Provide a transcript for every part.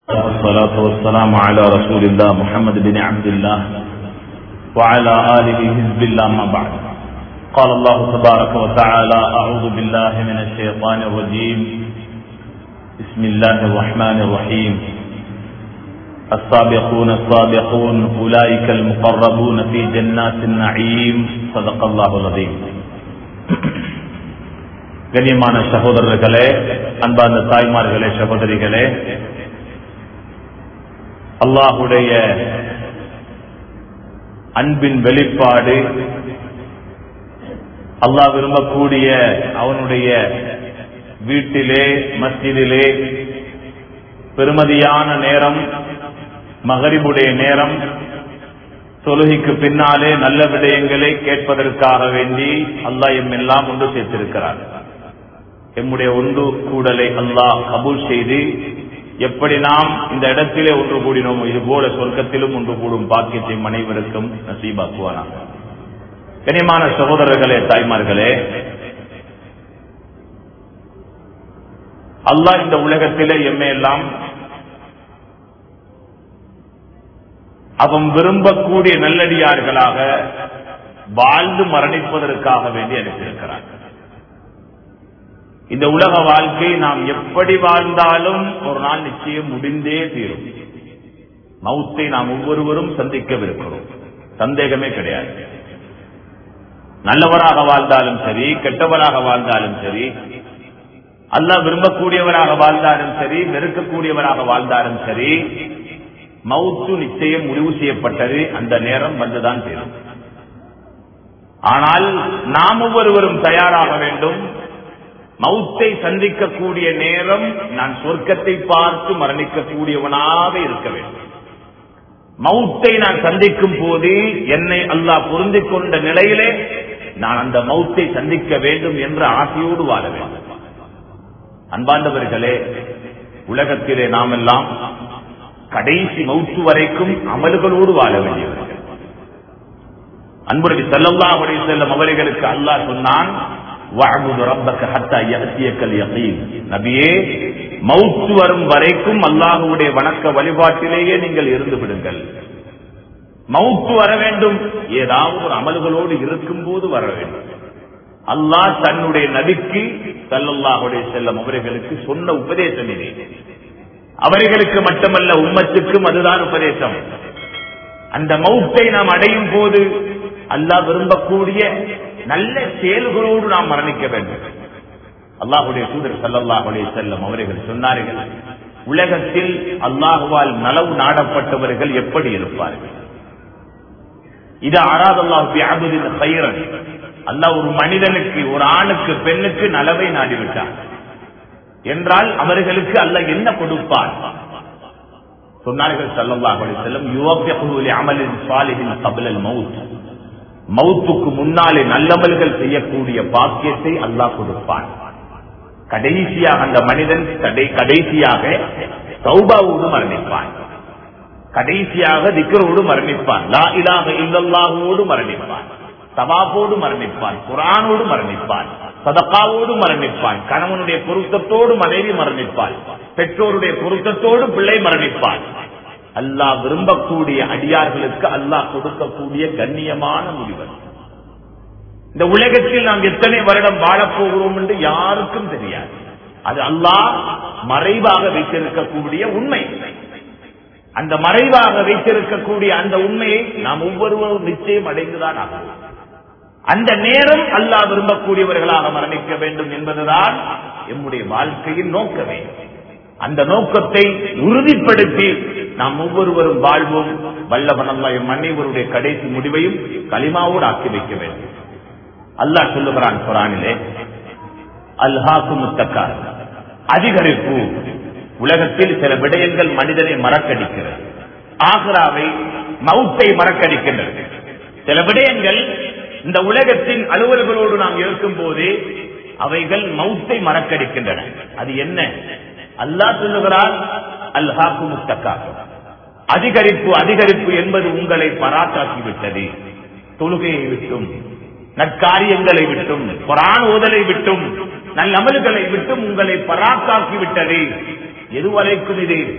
والصلاة والسلام على رسول الله محمد بن عبد الله وعلى آله حزب الله ما بعد قال الله تبارك وتعالى أعوذ بالله من الشيطان الرجيم بسم الله الرحمن الرحيم السابقون السابقون أولئك المقربون في جنات النعيم صدق الله العظيم கண்ணியமான சகோதரர்களே அன்பார்ந்த தாய்மார்களே சகோதரிகளே அல்லாஹுடைய அன்பின் வெளிப்பாடு அல்லாஹ் விரும்பக்கூடிய அவனுடைய வீட்டிலே மஸ்ஜிதிலே பெருமதியான நேரம் மகரிபுடைய நேரம் தொழுகைக்கு பின்னாலே நல்ல விடயங்களை கேட்பதற்காக வேண்டி அல்லாஹ் எம்மெல்லாம் ஒன்று சேர்த்திருக்கிறார் எம்முடைய ஒன்று கூடலை அல்லாஹ் கபூல் செய்து எப்படி நாம் இந்த இடத்திலே ஒன்று கூடினோமோ இது போல சொர்க்கத்திலும் ஒன்று கூடும் பாக்கியத்தை அனைவருக்கும் நசீபாக்குவானாக கனிமான சகோதரர்களே தாய்மார்களே அல்லாஹ் இந்த உலகத்திலே எம்மையெல்லாம் அவன் விரும்பக்கூடிய நல்லடியார்களாக வாழ்ந்து மரணிப்பதற்காக வேண்டி அனுப்பியிருக்கிறார் இந்த உலக வாழ்க்கை நாம் எப்படி வாழ்ந்தாலும் ஒரு நாள் நிச்சயம் முடிந்தே தீரும் மவுத்தை நாம் ஒவ்வொருவரும் சந்திக்கவிருக்கிறோம் சந்தேகமே கிடையாது நல்லவராக வாழ்ந்தாலும் சரி கெட்டவராக வாழ்ந்தாலும் சரி அல்லாஹ் விரும்பக்கூடியவராக வாழ்ந்தாலும் சரி வெறுக்கக்கூடியவராக வாழ்ந்தாலும் சரி மவுத்து நிச்சயம் முடிவு செய்யப்பட்டது அந்த நேரம் வந்துதான் தீரும் ஆனால் நாம் ஒவ்வொருவரும் தயாராக வேண்டும் மவுத்தை சந்திக்கக்கூடிய நேரம் நான் சொர்க்கத்தை பார்த்து மரணிக்கக்கூடியவனாக இருக்க வேண்டும் மவுத்தை நான் சந்திக்கும் போது என்னை அல்லாஹ் பொருந்திக் கொண்ட நிலையிலே நான் அந்த மவுத்தை சந்திக்க வேண்டும் என்ற ஆசையோடு வாழ வேண்டும் அன்பாண்டவர்களே உலகத்திலே நாம் எல்லாம் கடைசி மவுத்து வரைக்கும் அமல்களோடு வாழ வேண்டியவர்கள் அன்புரடி செல்லல்லா உடைய செல்லும் அவர்களுக்கு அல்லாஹ் சொன்னான் நபியே மவுத்து வரும் வரைக்கும் அல்லாஹுடைய வணக்க வழிபாட்டிலேயே நீங்கள் இருந்து விடுங்கள் மவுத்து வர வேண்டும் ஏதாவது ஒரு அமல்களோடு இருக்கும் போது வர வேண்டும் அல்லாஹ் தன்னுடைய நபிக்கு சல்லல்லாஹுடைய செல்லும் அவர்களுக்கு சொன்ன உபதேசம் இது அவர்களுக்கு மட்டுமல்ல உம்மத்துக்கும் அதுதான் உபதேசம் அந்த மவுத்தை நாம் அடையும் போது அல்லாஹ் விரும்பக்கூடிய நல்ல செயல்களோடு நாம் மரணிக்க வேண்டும் அல்லாஹுடைய தூதர் சல்லாஹுடைய செல்லம் அவர்கள் சொன்னார்கள் உலகத்தில் அல்லாஹுவால் நலவு நாடப்பட்டவர்கள் எப்படி இருப்பார்கள் இது ஆறாதல்லாஹு பயிரன் அல்லாஹ் ஒரு மனிதனுக்கு ஒரு ஆணுக்கு பெண்ணுக்கு நலவை நாடிவிட்டார் என்றால் அவர்களுக்கு அல்ல என்ன கொடுப்பார் சொன்னார்கள் சல்லல்லாஹு அலைஹி வஸல்லம் யுவஃபிஹு லிஅமலின் சாலிஹின் கப்லல் மவுத் மவுத்துக்கு முன்னாலே நல்லமல்கள் செய்யக்கூடிய பாக்கியத்தை அல்லாஹ் கொடுப்பான் கடைசியாக அந்த மனிதன் கடைசியாக சௌபாவோடு மரணிப்பான் கடைசியாக திக்கரோடு மரணிப்பான் லா இலாக இல்லல்லாஹோடு மரணிப்பான் தவாபோடு மரணிப்பான் குரானோடு மரணிப்பான் சதக்காவோடு மரணிப்பான் கணவனுடைய பொருத்தத்தோடு மனைவி மரணிப்பான் பெற்றோருடைய பொருத்தத்தோடு பிள்ளை மரணிப்பான் அல்லாஹ் விரும்பக்கூடிய அடியார்களுக்கு அல்லாஹ் கொடுக்கக்கூடிய கண்ணியமான முடிவு இந்த உலகத்தில் நாம் எத்தனை வருடம் வாழப்போகிறோம் என்று யாருக்கும் தெரியாது அது அல்லாஹ் மறைவாக வைத்திருக்கக்கூடிய உண்மை அந்த மறைவாக வைத்திருக்கக்கூடிய அந்த உண்மையை நாம் ஒவ்வொருவரும் நிச்சயம் அடைந்துதான் ஆகும் அந்த நேரம் அல்லாஹ் விரும்பக்கூடியவர்களாக மரணிக்க வேண்டும் என்பதுதான் எம்முடைய வாழ்க்கையின் நோக்கமே அந்த நோக்கத்தை உறுதிப்படுத்தி நாம் ஒவ்வொருவரும் வாழ்வோம் வல்லவனல்லா எம் அனைவருடைய கடைசி முடிவையும் களிமாவோடு ஆக்கி வைக்க வேண்டும் அல்லாஹ் சொல்லுகிறான் குரானிலே அல்ஹாக்கு முத்தக்கார் அதிகரிப்பு உலகத்தில் சில விடயங்கள் மனிதனை மறக்கடிக்கிறது ஆக்ராவை மவுத்தை மறக்கடிக்கின்றது சில விடயங்கள் இந்த உலகத்தின் அலுவல்களோடு நாம் இருக்கும் போது அவைகள் மவுத்தை மறக்கடிக்கின்றன அது என்ன அல்லாஹ் சொல்லுகிறார் அல்ஹாக்கு முத்தக்கார் அதிகரிப்பு அதிகரிப்பு என்பது உங்களை பராக்காக்கி விட்டது தொழுகையை விட்டும் நற்காரியங்களை விட்டும் குரான் ஓதலை விட்டும் நல்லமல்களை விட்டும் உங்களை பராக்காக்கி விட்டது எதுவரைக்கும் இது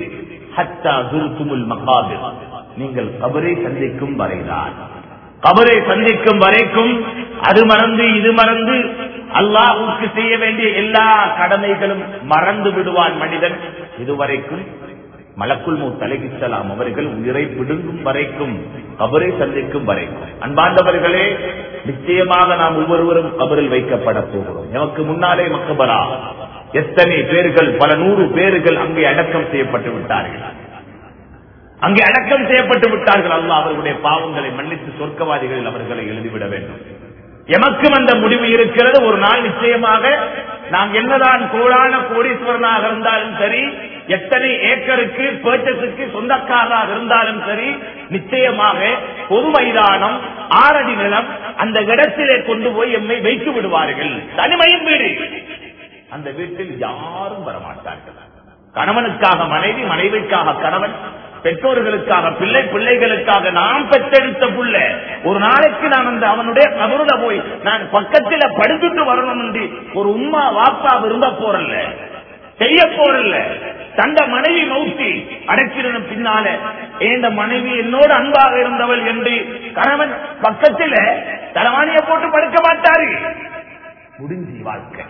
ஹத்தா துருத்துமுல் மகாபிர் நீங்கள் கபரை சந்திக்கும் வரைதான் கபரை சந்திக்கும் வரைக்கும் அது மறந்து இது மறந்து அல்லாஹுக்கு செய்ய வேண்டிய எல்லா கடமைகளும் மறந்து விடுவான் மனிதன் இதுவரைக்கும் மலக்குள் தலைகிசலாம் அவர்கள் உயிரை பிடுங்கும் வரைக்கும் கபரை சந்திக்கும் வரைக்கும் அன்பாண்டவர்களே நிச்சயமாக நாம் ஒவ்வொருவரும் கபரில் வைக்கப்பட போகிறோம் நமக்கு முன்னாலே மக்கபரா எத்தனை பேர்கள் பல நூறு பேர்கள் அங்கே அடக்கம் செய்யப்பட்டு விட்டார்கள் அங்கே அடக்கம் செய்யப்பட்டு விட்டார்கள் அல்ல அவர்களுடைய பாவங்களை மன்னித்து சொர்க்கவாதிகளில் அவர்களை எழுதிவிட வேண்டும் எமக்கும் அந்த முடிவு இருக்கிறது ஒரு நாள் நிச்சயமாக நாம் என்னதான் கோடான கோடீஸ்வரனாக இருந்தாலும் சரி எத்தனை ஏக்கருக்கு பேச்சஸுக்கு சொந்தக்காரராக இருந்தாலும் சரி நிச்சயமாக பொது மைதானம் ஆறடி நிலம் அந்த இடத்திலே கொண்டு போய் எம்மை வைத்து விடுவார்கள் தனிமையின் வீடு அந்த வீட்டில் யாரும் வரமாட்டார்கள் கணவனுக்காக மனைவி மனைவிக்காக கணவன் பெற்றோர்களுக்காக பிள்ளை பிள்ளைகளுக்காக நாம் பெற்றெடுத்த புள்ள ஒரு நாளைக்கு நான் அந்த அவனுடைய கபருட போய் நான் பக்கத்தில் படுத்துட்டு வரணும் என்று ஒரு உம்மா வாப்பா விரும்ப போறல்ல செய்ய போறல்ல தந்த மனைவி மௌத்தி அடைச்சிருந்த பின்னால இந்த மனைவி என்னோடு அன்பாக இருந்தவள் என்று கணவன் பக்கத்தில் தலைவாணிய போட்டு படுக்க மாட்டாரு முடிஞ்சி வாழ்க்கை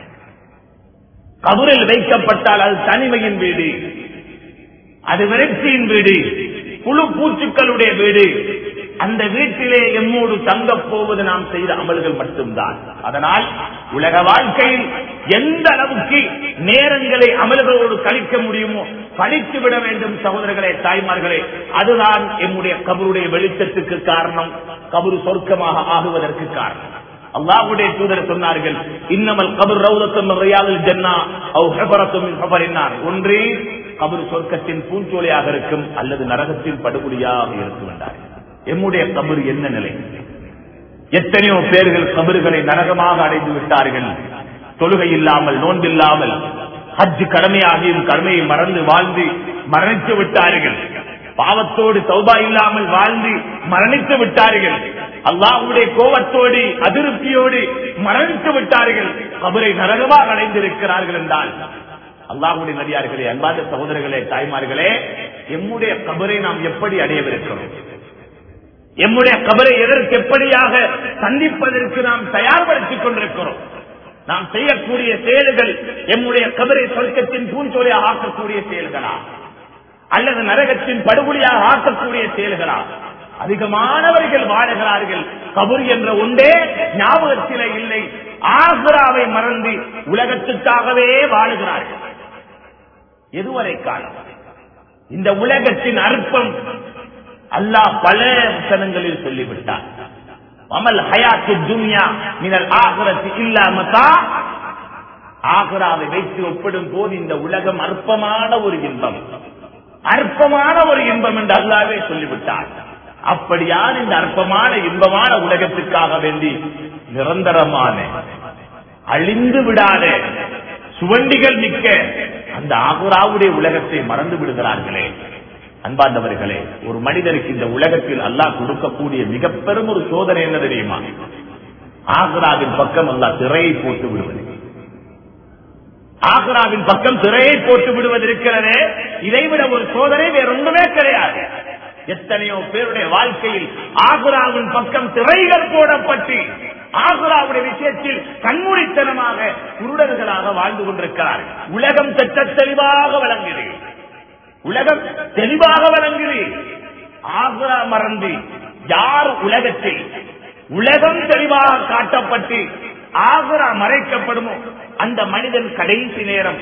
கபரில் வைக்கப்பட்டால் அது தனிமையின் வீடு அது விரக்தியின் வீடு புழு பூச்சுக்களுடைய வீடு அந்த வீட்டிலே எம்மோடு தங்கப் போவது நாம் செய்த அமல்கள் மட்டும்தான் அதனால் உலக வாழ்க்கையில் எந்த அளவுக்கு நேரங்களை அமல்களோடு கழிக்க முடியுமோ கழித்து விட வேண்டும் சகோதரர்களே தாய்மார்களே அதுதான் எம்முடைய கபருடைய வெளிச்சத்துக்கு காரணம் கபரு சொர்க்கமாக ஆகுவதற்கு காரணம் அல்லாஹுடைய தூதர் சொன்னார்கள் இன்னமல் கபர் ரவுதத்தும் ரியாலில் ஜன்னா அவ் ஹெபரத்தும் ஹெபரினார் ஒன்று கபர் சொர்க்கத்தின் பூஞ்சோலையாக இருக்கும் அல்லது நரகத்தின் படுகொலியாக இருக்கும் என்றார்கள் எம்முடைய கபர் என்ன நிலை எத்தனையோ பேர்கள் கபறுகளை நரகமாக அடைந்து விட்டார்கள் தொழுகை இல்லாமல் நோன்பில்லாமல் ஹஜ் கடமையாகியும் கடமையை மறந்து வாழ்ந்து மரணித்து விட்டார்கள் பாவத்தோடு சௌபா இல்லாமல் வாழ்ந்து மரணித்து விட்டார்கள் அல்லாஹுடைய கோபத்தோடு அதிருப்தியோடு மரணித்து விட்டார்கள் கபரை நரகமாக அடைந்திருக்கிறார்கள் என்றால் அல்லாஹுடைய நடிகார்களே அன்பாத சகோதரர்களே தாய்மார்களே எம்முடைய கபரை நாம் எப்படி அடையவிருக்கிறோம் எம்முடைய கபரை எதற்கு எப்படியாக சந்திப்பதற்கு நாம் தயார்படுத்திக் கொண்டிருக்கிறோம் நாம் செய்யக்கூடிய செயல்கள் எம்முடைய கபரை சொர்க்கத்தின் பூஞ்சோலையாக ஆக்கக்கூடிய செயல்களா அல்லது நரகத்தின் படுகொலியாக ஆக்கக்கூடிய செயல்களா அதிகமானவர்கள் வாழுகிறார்கள் கபூர் என்ற ஒன்றே ஞாபகத்திலே இல்லை ஆசராவை மறந்து உலகத்துக்காகவே வாழுகிறார்கள் எதுவரை காலம் இந்த உலகத்தின் அற்பம் அல்லாஹ் பல வசனங்களில் சொல்லிவிட்டார் அமல் ஹயாத்து துன்யா மினல் ஆகரத்து இல்லாமத்தா ஆகராவை வைத்து ஒப்பிடும் போது இந்த உலகம் அற்பமான ஒரு இன்பம் அற்பமான ஒரு இன்பம் என்று அல்லாவே சொல்லிவிட்டார் அப்படியான இந்த அற்பமான இன்பமான உலகத்திற்காக வேண்டி நிரந்தரமான அழிந்து விடாத சுவண்டிகள் மிக்க அந்த ஆகுராவுடைய உலகத்தை மறந்து விடுகிறார்களே அன்பார்ந்தவர்களே ஒரு மனிதனுக்கு இந்த உலகத்தில் அல்லாஹ் கொடுக்கக்கூடிய மிக பெரும் ஒரு சோதனை என்ன தெரியுமா ஆக்ராவின் பக்கம் அல்லாஹ் திரையை போட்டு விடுவது ஆக்ராவின் பக்கம் திரையை போட்டு விடுவது இருக்கிறதே இதைவிட ஒரு சோதனை வேற ஒன்றுமே கிடையாது எத்தனையோ பேருடைய வாழ்க்கையில் ஆகுராவின் பக்கம் திரைகள் போடப்பட்டு ஆகுராவுடைய விஷயத்தில் கண்மூடித்தனமாக குருடர்களாக வாழ்ந்து கொண்டிருக்கிறார்கள் உலகம் சட்ட தெளிவாக வழங்குது உலகம் தெளிவாக வழங்குது ஆகுரா மறந்து யார் உலகத்தில் உலகம் தெளிவாக காட்டப்பட்டு ஆகுரா மறைக்கப்படுமோ அந்த மனிதன் கடைசி நேரம்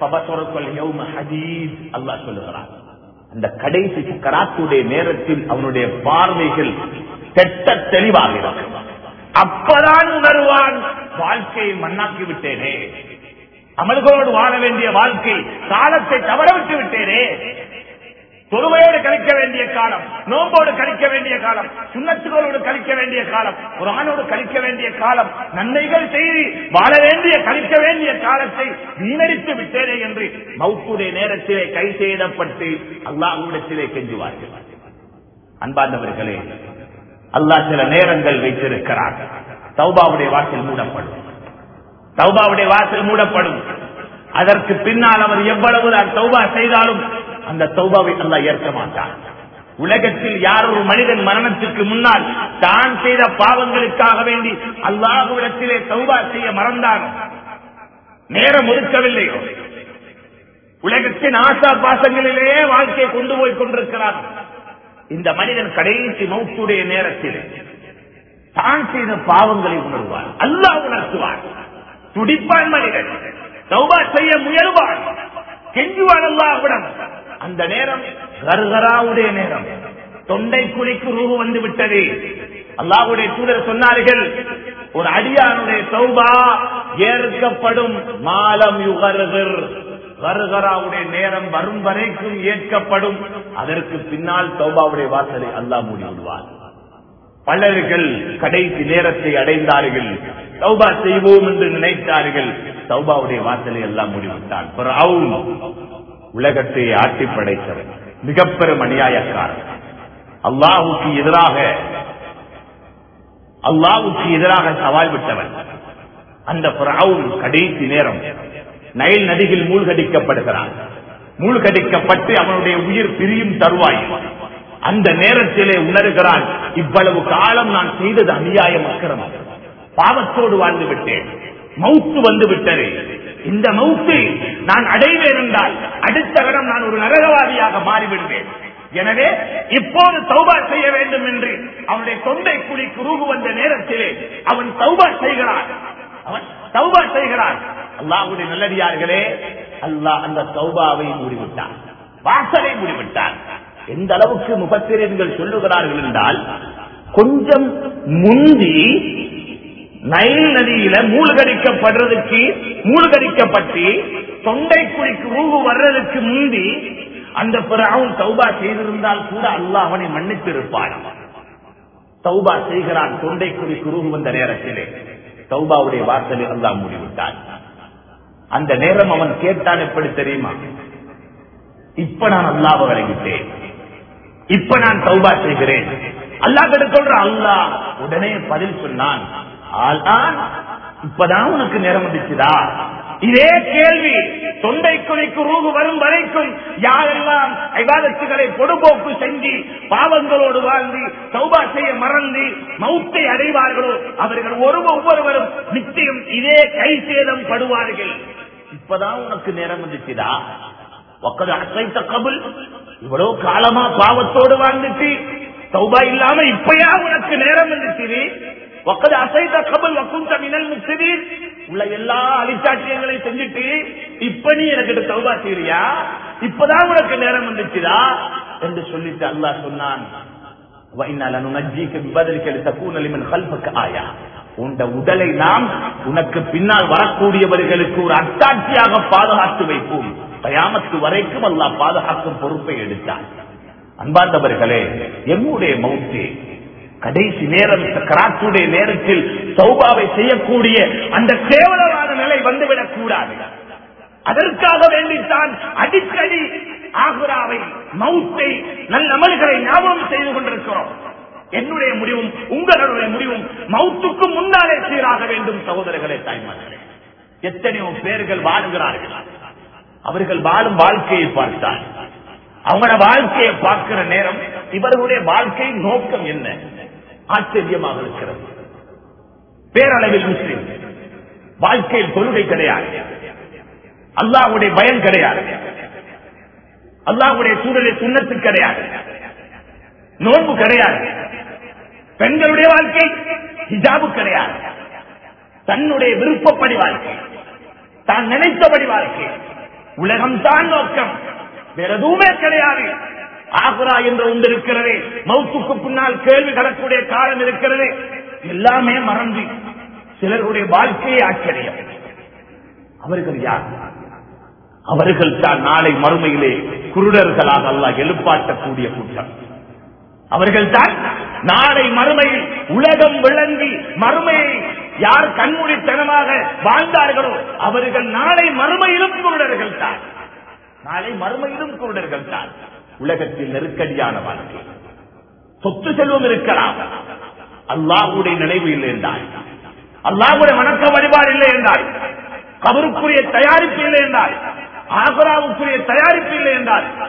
அல்லா சொல்லுகிறான் அந்த கடைசி கராத்துடைய நேரத்தில் அவனுடைய பார்வைகள் செட்ட தெளிவாக இருக்கும் அப்பதான் உணர்வான் வாழ்க்கையை மண்ணாக்கி விட்டேனே அமல்களோடு வாழ வேண்டிய வாழ்க்கை காலத்தை தவற விட்டு விட்டேனே தொழுவையோடு கழிக்க வேண்டிய காலம் நோம்போடு கழிக்க வேண்டிய காலம் சுண்ணத்துகளோடு கழிக்க வேண்டிய காலம் குரானோடு கழிக்க வேண்டிய காலம் நன்மைகள் செய்து வாழ வேண்டிய கழிக்க வேண்டிய காலத்தை வீணடித்து விட்டேனே என்று மௌத்துடைய நேரத்திலே கை செய்தப்பட்டு அல்லாஹ்விடத்திலே கெஞ்சுவார்கள் அன்பார்ந்தவர்களே அல்லாஹ் சில நேரங்கள் வைத்திருக்கிறார் தௌபாவுடைய வாசல் மூடப்படும் தௌபாவுடைய வாசல் மூடப்படும் அதற்கு பின்னால் அவர் எவ்வளவு தௌபா செய்தாலும் அந்த தௌபாவை அல்லாஹ் ஏற்க மாட்டான் உலகத்தில் யார் ஒரு மனிதன் மரணத்துக்கு முன்னால் தான் செய்த பாவங்களுக்காக வேண்டி அல்லாஹுவிடத்திலே தௌபா செய்ய மறந்தானோ நேரம் ஒதுக்கவில்லையோ உலகத்தின் ஆசா பாசங்களிலேயே வாழ்க்கையை கொண்டு போய் கொண்டிருக்கிறார் இந்த மனிதன் கடைசி மௌத்துடைய நேரத்தில் தான் செய்த பாவங்களை உணர்வார் அல்லாஹ் உணர்த்துவார் துடிப்பான் மனிதன் தௌபா செய்ய முயல்வான் கெஞ்சுவான் அல்லாஹ்விடம் அந்த நேரம் கர்கராவுடைய நேரம் தொண்டை குழிக்கு ரூபு வந்து விட்டது அல்லாஹ்வுடைய தூதர் சொன்னார்கள் ஒரு அடியானுடைய தௌபா ஏற்கப்படும் மாலம் யுகர்கர் கருகராவுடைய நேரம் வரும் வரைக்கும் ஏற்கப்படும் அதற்கு பின்னால் தௌபாவுடைய வாசலை அல்லாஹ் மூடி விடுவார் பலர்கள் கடைசி நேரத்தை அடைந்தார்கள் தௌபா செய்வோம் என்று நினைத்தார்கள் தௌபாவுடைய வாசலை எல்லாம் முடிவிட்டார் உலகத்தை ஆட்டி படைத்தவர் மிக பெரும் அநியாயக்காரர் அல்லாஹுக்கு எதிராக அல்லாஹுக்கு எதிராக சவால் விட்டவன் அந்த பிரவுன் கடைசி நேரம் நைல் நதியில் மூழ்கடிக்கப்படுகிறான் மூழ்கடிக்கப்பட்டு அவனுடைய உயிர் பிரியும் தருவாய் அந்த நேரத்திலே உணர்கிறான் இவ்வளவு காலம் நான் செய்தது அநியாயம் அக்கிரமம் பாவத்தோடு வாழ்ந்து விட்டேன் மவுத்து வந்து விட்டது இந்த மவுத்து நான் அடைவேன் என்றால் அடுத்த கடம் நான் ஒரு நரகவாதியாக மாறிவிடுவேன் எனவே இப்போது தௌபா செய்ய வேண்டும் என்று அவனுடைய தொண்டை குழி குறுகு வந்த நேரத்திலே அவன் தௌபா செய்கிறான் அவன் தௌபா செய்கிறான் அல்லாஹுடைய நல்லடியார்களே அல்லாஹ் அந்த தௌபாவை மூடிவிட்டான் வாசலை மூடிவிட்டான் எந்த அளவுக்கு முகத்திரன்கள் சொல்லுகிறார்கள் என்றால் கொஞ்சம் முந்தி நைல் நதியில மூழ்கடிக்கப்படுறதுக்கு மூழ்கடிக்கப்பட்டு தொண்டை குழிக்கு ஊகு வர்றதுக்கு முந்தி அந்த பிறகும் தௌபா செய்திருந்தால் கூட அல்லாஹ் அவனை மன்னித்திருப்பான் தௌபா செய்கிறான் தொண்டை குழி குறுகு வந்த நேரத்திலே தௌபாவுடைய வாசலை அல்லாஹ் மூடிவிட்டான் அந்த நேரம் அவன் கேட்டான் எப்படி தெரியுமா இப்ப நான் அல்லாஹ் வழங்கிட்டேன் இப்ப நான் தௌபா செய்கிறேன் அல்லாஹ் கிட்ட சொல்ற அல்லாஹ் உடனே பதில் சொன்னான் ஆள்தான் இப்பதான் உனக்கு நேரம் வந்துச்சுதா இதே கேள்வி தொண்டை குழிக்கு ரூபு வரும் வரைக்கும் யாரெல்லாம் ஐவாதத்துகளை பொடுபோக்கு செஞ்சு பாவங்களோடு வாழ்ந்து சௌபா செய்ய மறந்து மௌத்தை அடைவார்களோ அவர்கள் ஒரு ஒவ்வொருவரும் நிச்சயம் இதே கை சேதம் படுவார்கள் இப்பதான் உனக்கு நேரம் வந்துச்சுதா ஒக்கது அசைத்த கபுல் இவ்வளவு காலமா பாவத்தோடு வாழ்ந்துட்டு சௌபா இல்லாம இப்பயா உனக்கு நேரம் வந்துச்சு ஒக்கது அசைத்த கபல் வக்குந்த மினல் முக்சிதீன் உள்ள எல்லா அலிச்சாட்சியங்களையும் செஞ்சுட்டு இப்ப நீ எனக்கு தௌபா செய்றியா இப்பதான் உனக்கு நேரம் வந்துச்சுதா என்று சொல்லிட்டு அல்லாஹ் சொன்னான் உண்ட உடலை நாம் உனக்கு பின்னால் வரக்கூடியவர்களுக்கு ஒரு அட்டாட்சியாக பாதுகாத்து வைப்போம் கயாமத்து வரைக்கும் அல்லாஹ் பாதுகாக்கும் பொறுப்பை எடுத்தார் அன்பார்ந்தவர்களே எம்முடைய மௌத்தே கடைசி நேரம் கராத்துடைய நேரத்தில் சௌபாவை செய்யக்கூடிய அந்த கேவலமான நிலை வந்துவிடக் கூடாது அதற்காக வேண்டித்தான் அடிக்கடி ஆகுராவை மவுத்தை நல்ல அமல்களை ஞாபகம் செய்து கொண்டிருக்கிறோம் என்னுடைய முடிவும் உங்களுடைய முடிவும் மவுத்துக்கு முன்னாலே சீராக வேண்டும் சகோதரர்களே தாய்மார்களே எத்தனையோ பேர்கள் வாழுகிறார்கள் அவர்கள் வாழும் வாழ்க்கையை பார்த்தால் அவங்களோட வாழ்க்கையை பார்க்கிற நேரம் இவர்களுடைய வாழ்க்கையின் நோக்கம் என்ன ஆச்சரியமாக இருக்கிறது பேரளவில் முஸ்லிம் வாழ்க்கையில் தொழுகை கிடையாது அல்லாவுடைய பயம் கிடையாது அல்லாவுடைய சூழலை சுண்ணத்து கிடையாது நோன்பு கிடையாது பெண்களுடைய வாழ்க்கை ஹிஜாபு கிடையாது தன்னுடைய விருப்பப்படி வாழ்க்கை தான் நினைத்தபடி வாழ்க்கை உலகம் தான் நோக்கம் வேற எதுவுமே கிடையாது ஆகுரா என்று ஒன்று இருக்கிறது மவுத்துக்கு பின்னால் கேள்வி கடக்கூடிய காலம் இருக்கிறது எல்லாமே மறந்து சிலருடைய வாழ்க்கையே ஆச்சரியம் அவர்கள் யார் அவர்கள் தான் நாளை மறுமையிலே குருடர்களாக அல்லாஹ் எழுப்பாட்டக்கூடிய கூட்டம் அவர்கள் தான் நாளை மறுமையில் உலகம் விளங்கி மறுமையை யார் கண்மூடித்தனமாக வாழ்ந்தார்களோ அவர்கள் நாளை மறுமையிலும் குருடர்கள் தான் நாளை மறுமையிலும் குருடர்கள் தான் உலகத்தில் நெருக்கடியான வாழ்க்கை சொத்து செல்வம் இருக்கலாம் அல்லாஹுடைய நினைவு இல்லை என்றால் அல்லாஹுடைய வணக்க வழிபாடு இல்லை என்றால் கபருக்குரிய தயாரிப்பு இல்லை என்றால் ஆகராவுக்குரிய தயாரிப்பு இல்லை என்றால்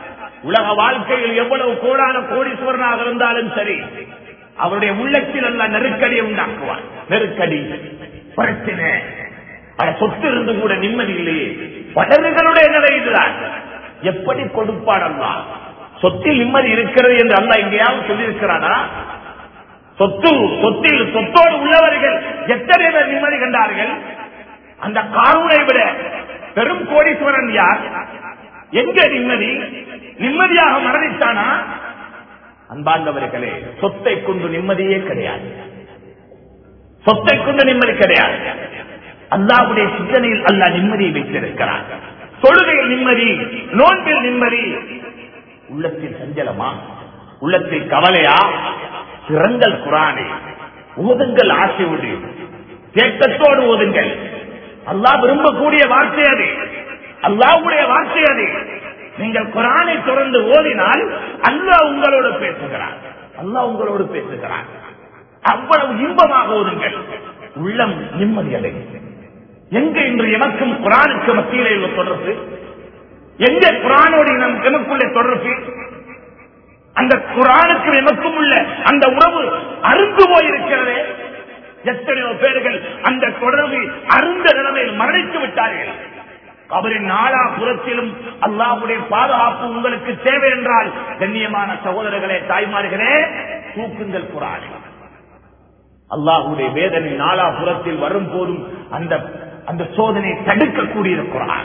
உலக வாழ்க்கையில் எவ்வளவு கோடான கோடீஸ்வரனாக இருந்தாலும் சரி அவருடைய உள்ளத்தில் அல்ல நெருக்கடியை உண்டாக்குவார் நெருக்கடி பிரச்சனை அட சொத்து இருந்து கூட நிம்மதி இல்லையே படகுகளுடைய நிலை இதுதான் எப்படி கொடுப்பான் அல்லா சொத்தில் நிம்மதி இருக்கிறது என்று அல்லா எங்கேயாவது சொல்லியிருக்கிறானா சொத்து சொத்தில் சொத்தோடு உள்ளவர்கள் எத்தனை பேர் நிம்மதி கண்டார்கள் அந்த காரூனை விட பெரும் கோடீஸ்வரன் யார் எங்க நிம்மதி நிம்மதியாக மரணித்தானா அன்பார்ந்தவர்களே சொத்தை கொண்டு நிம்மதியே கிடையாது சொத்தை கொண்டு நிம்மதி கிடையாது அல்லாவுடைய சிந்தனையில் அல்லா நிம்மதியை வைத்திருக்கிறார் தொழுகையில் நிம்மதி நோன்பில் நிம்மதி உள்ளத்தில் சஞ்சலமா உள்ளத்தில் கவலையா சிறந்தல் குரானே ஓதுங்கள் ஆசையோடு தேக்கத்தோடு ஓதுங்கள் அல்லாஹ் விரும்பக்கூடிய வார்த்தை அது அல்லாவுடைய வார்த்தை அது நீங்கள் குரானை தொடர்ந்து ஓதினால் அல்லாஹ் உங்களோடு பேசுகிறார் அல்லாஹ் உங்களோடு பேசுகிறார் அவ்வளவு இன்பமாக ஓதுங்கள் உள்ளம் நிம்மதி அடையும் எங்க இன்று எமக்கும் குரானுக்கு மத்தியிலே உள்ள தொடர்பு எங்க குரானோடு நம் எமக்குள்ள தொடர்பு அந்த குரானுக்கு எமக்கும் உள்ள அந்த உறவு அருந்து போயிருக்கிறதே எத்தனையோ பேர்கள் அந்த தொடர்பு அருந்த நிலைமையில் மரணித்து விட்டார்கள் அவரின் நாலா புறத்திலும் அல்லாவுடைய பாதுகாப்பு உங்களுக்கு தேவை என்றால் கண்ணியமான சகோதரர்களே தாய்மார்களே தூக்குங்கள் குரானை அல்லாஹுடைய வேதனை நாலா புறத்தில் வரும் போதும் அந்த அந்த சோதனை தடுக்கக்கூடிய குரான்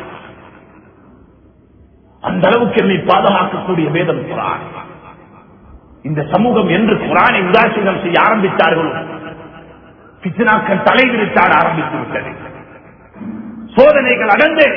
அந்த அளவுக்கு என்னை பாதுகாக்கக்கூடிய வேதம் குரான் இந்த சமூகம் என்று குரானை உதாசீனம் செய்ய ஆரம்பித்தார்களோ பித்னாக்கள் தலைவிரித்தாட ஆரம்பித்து விட்டது சோதனைகள் அடர்ந்து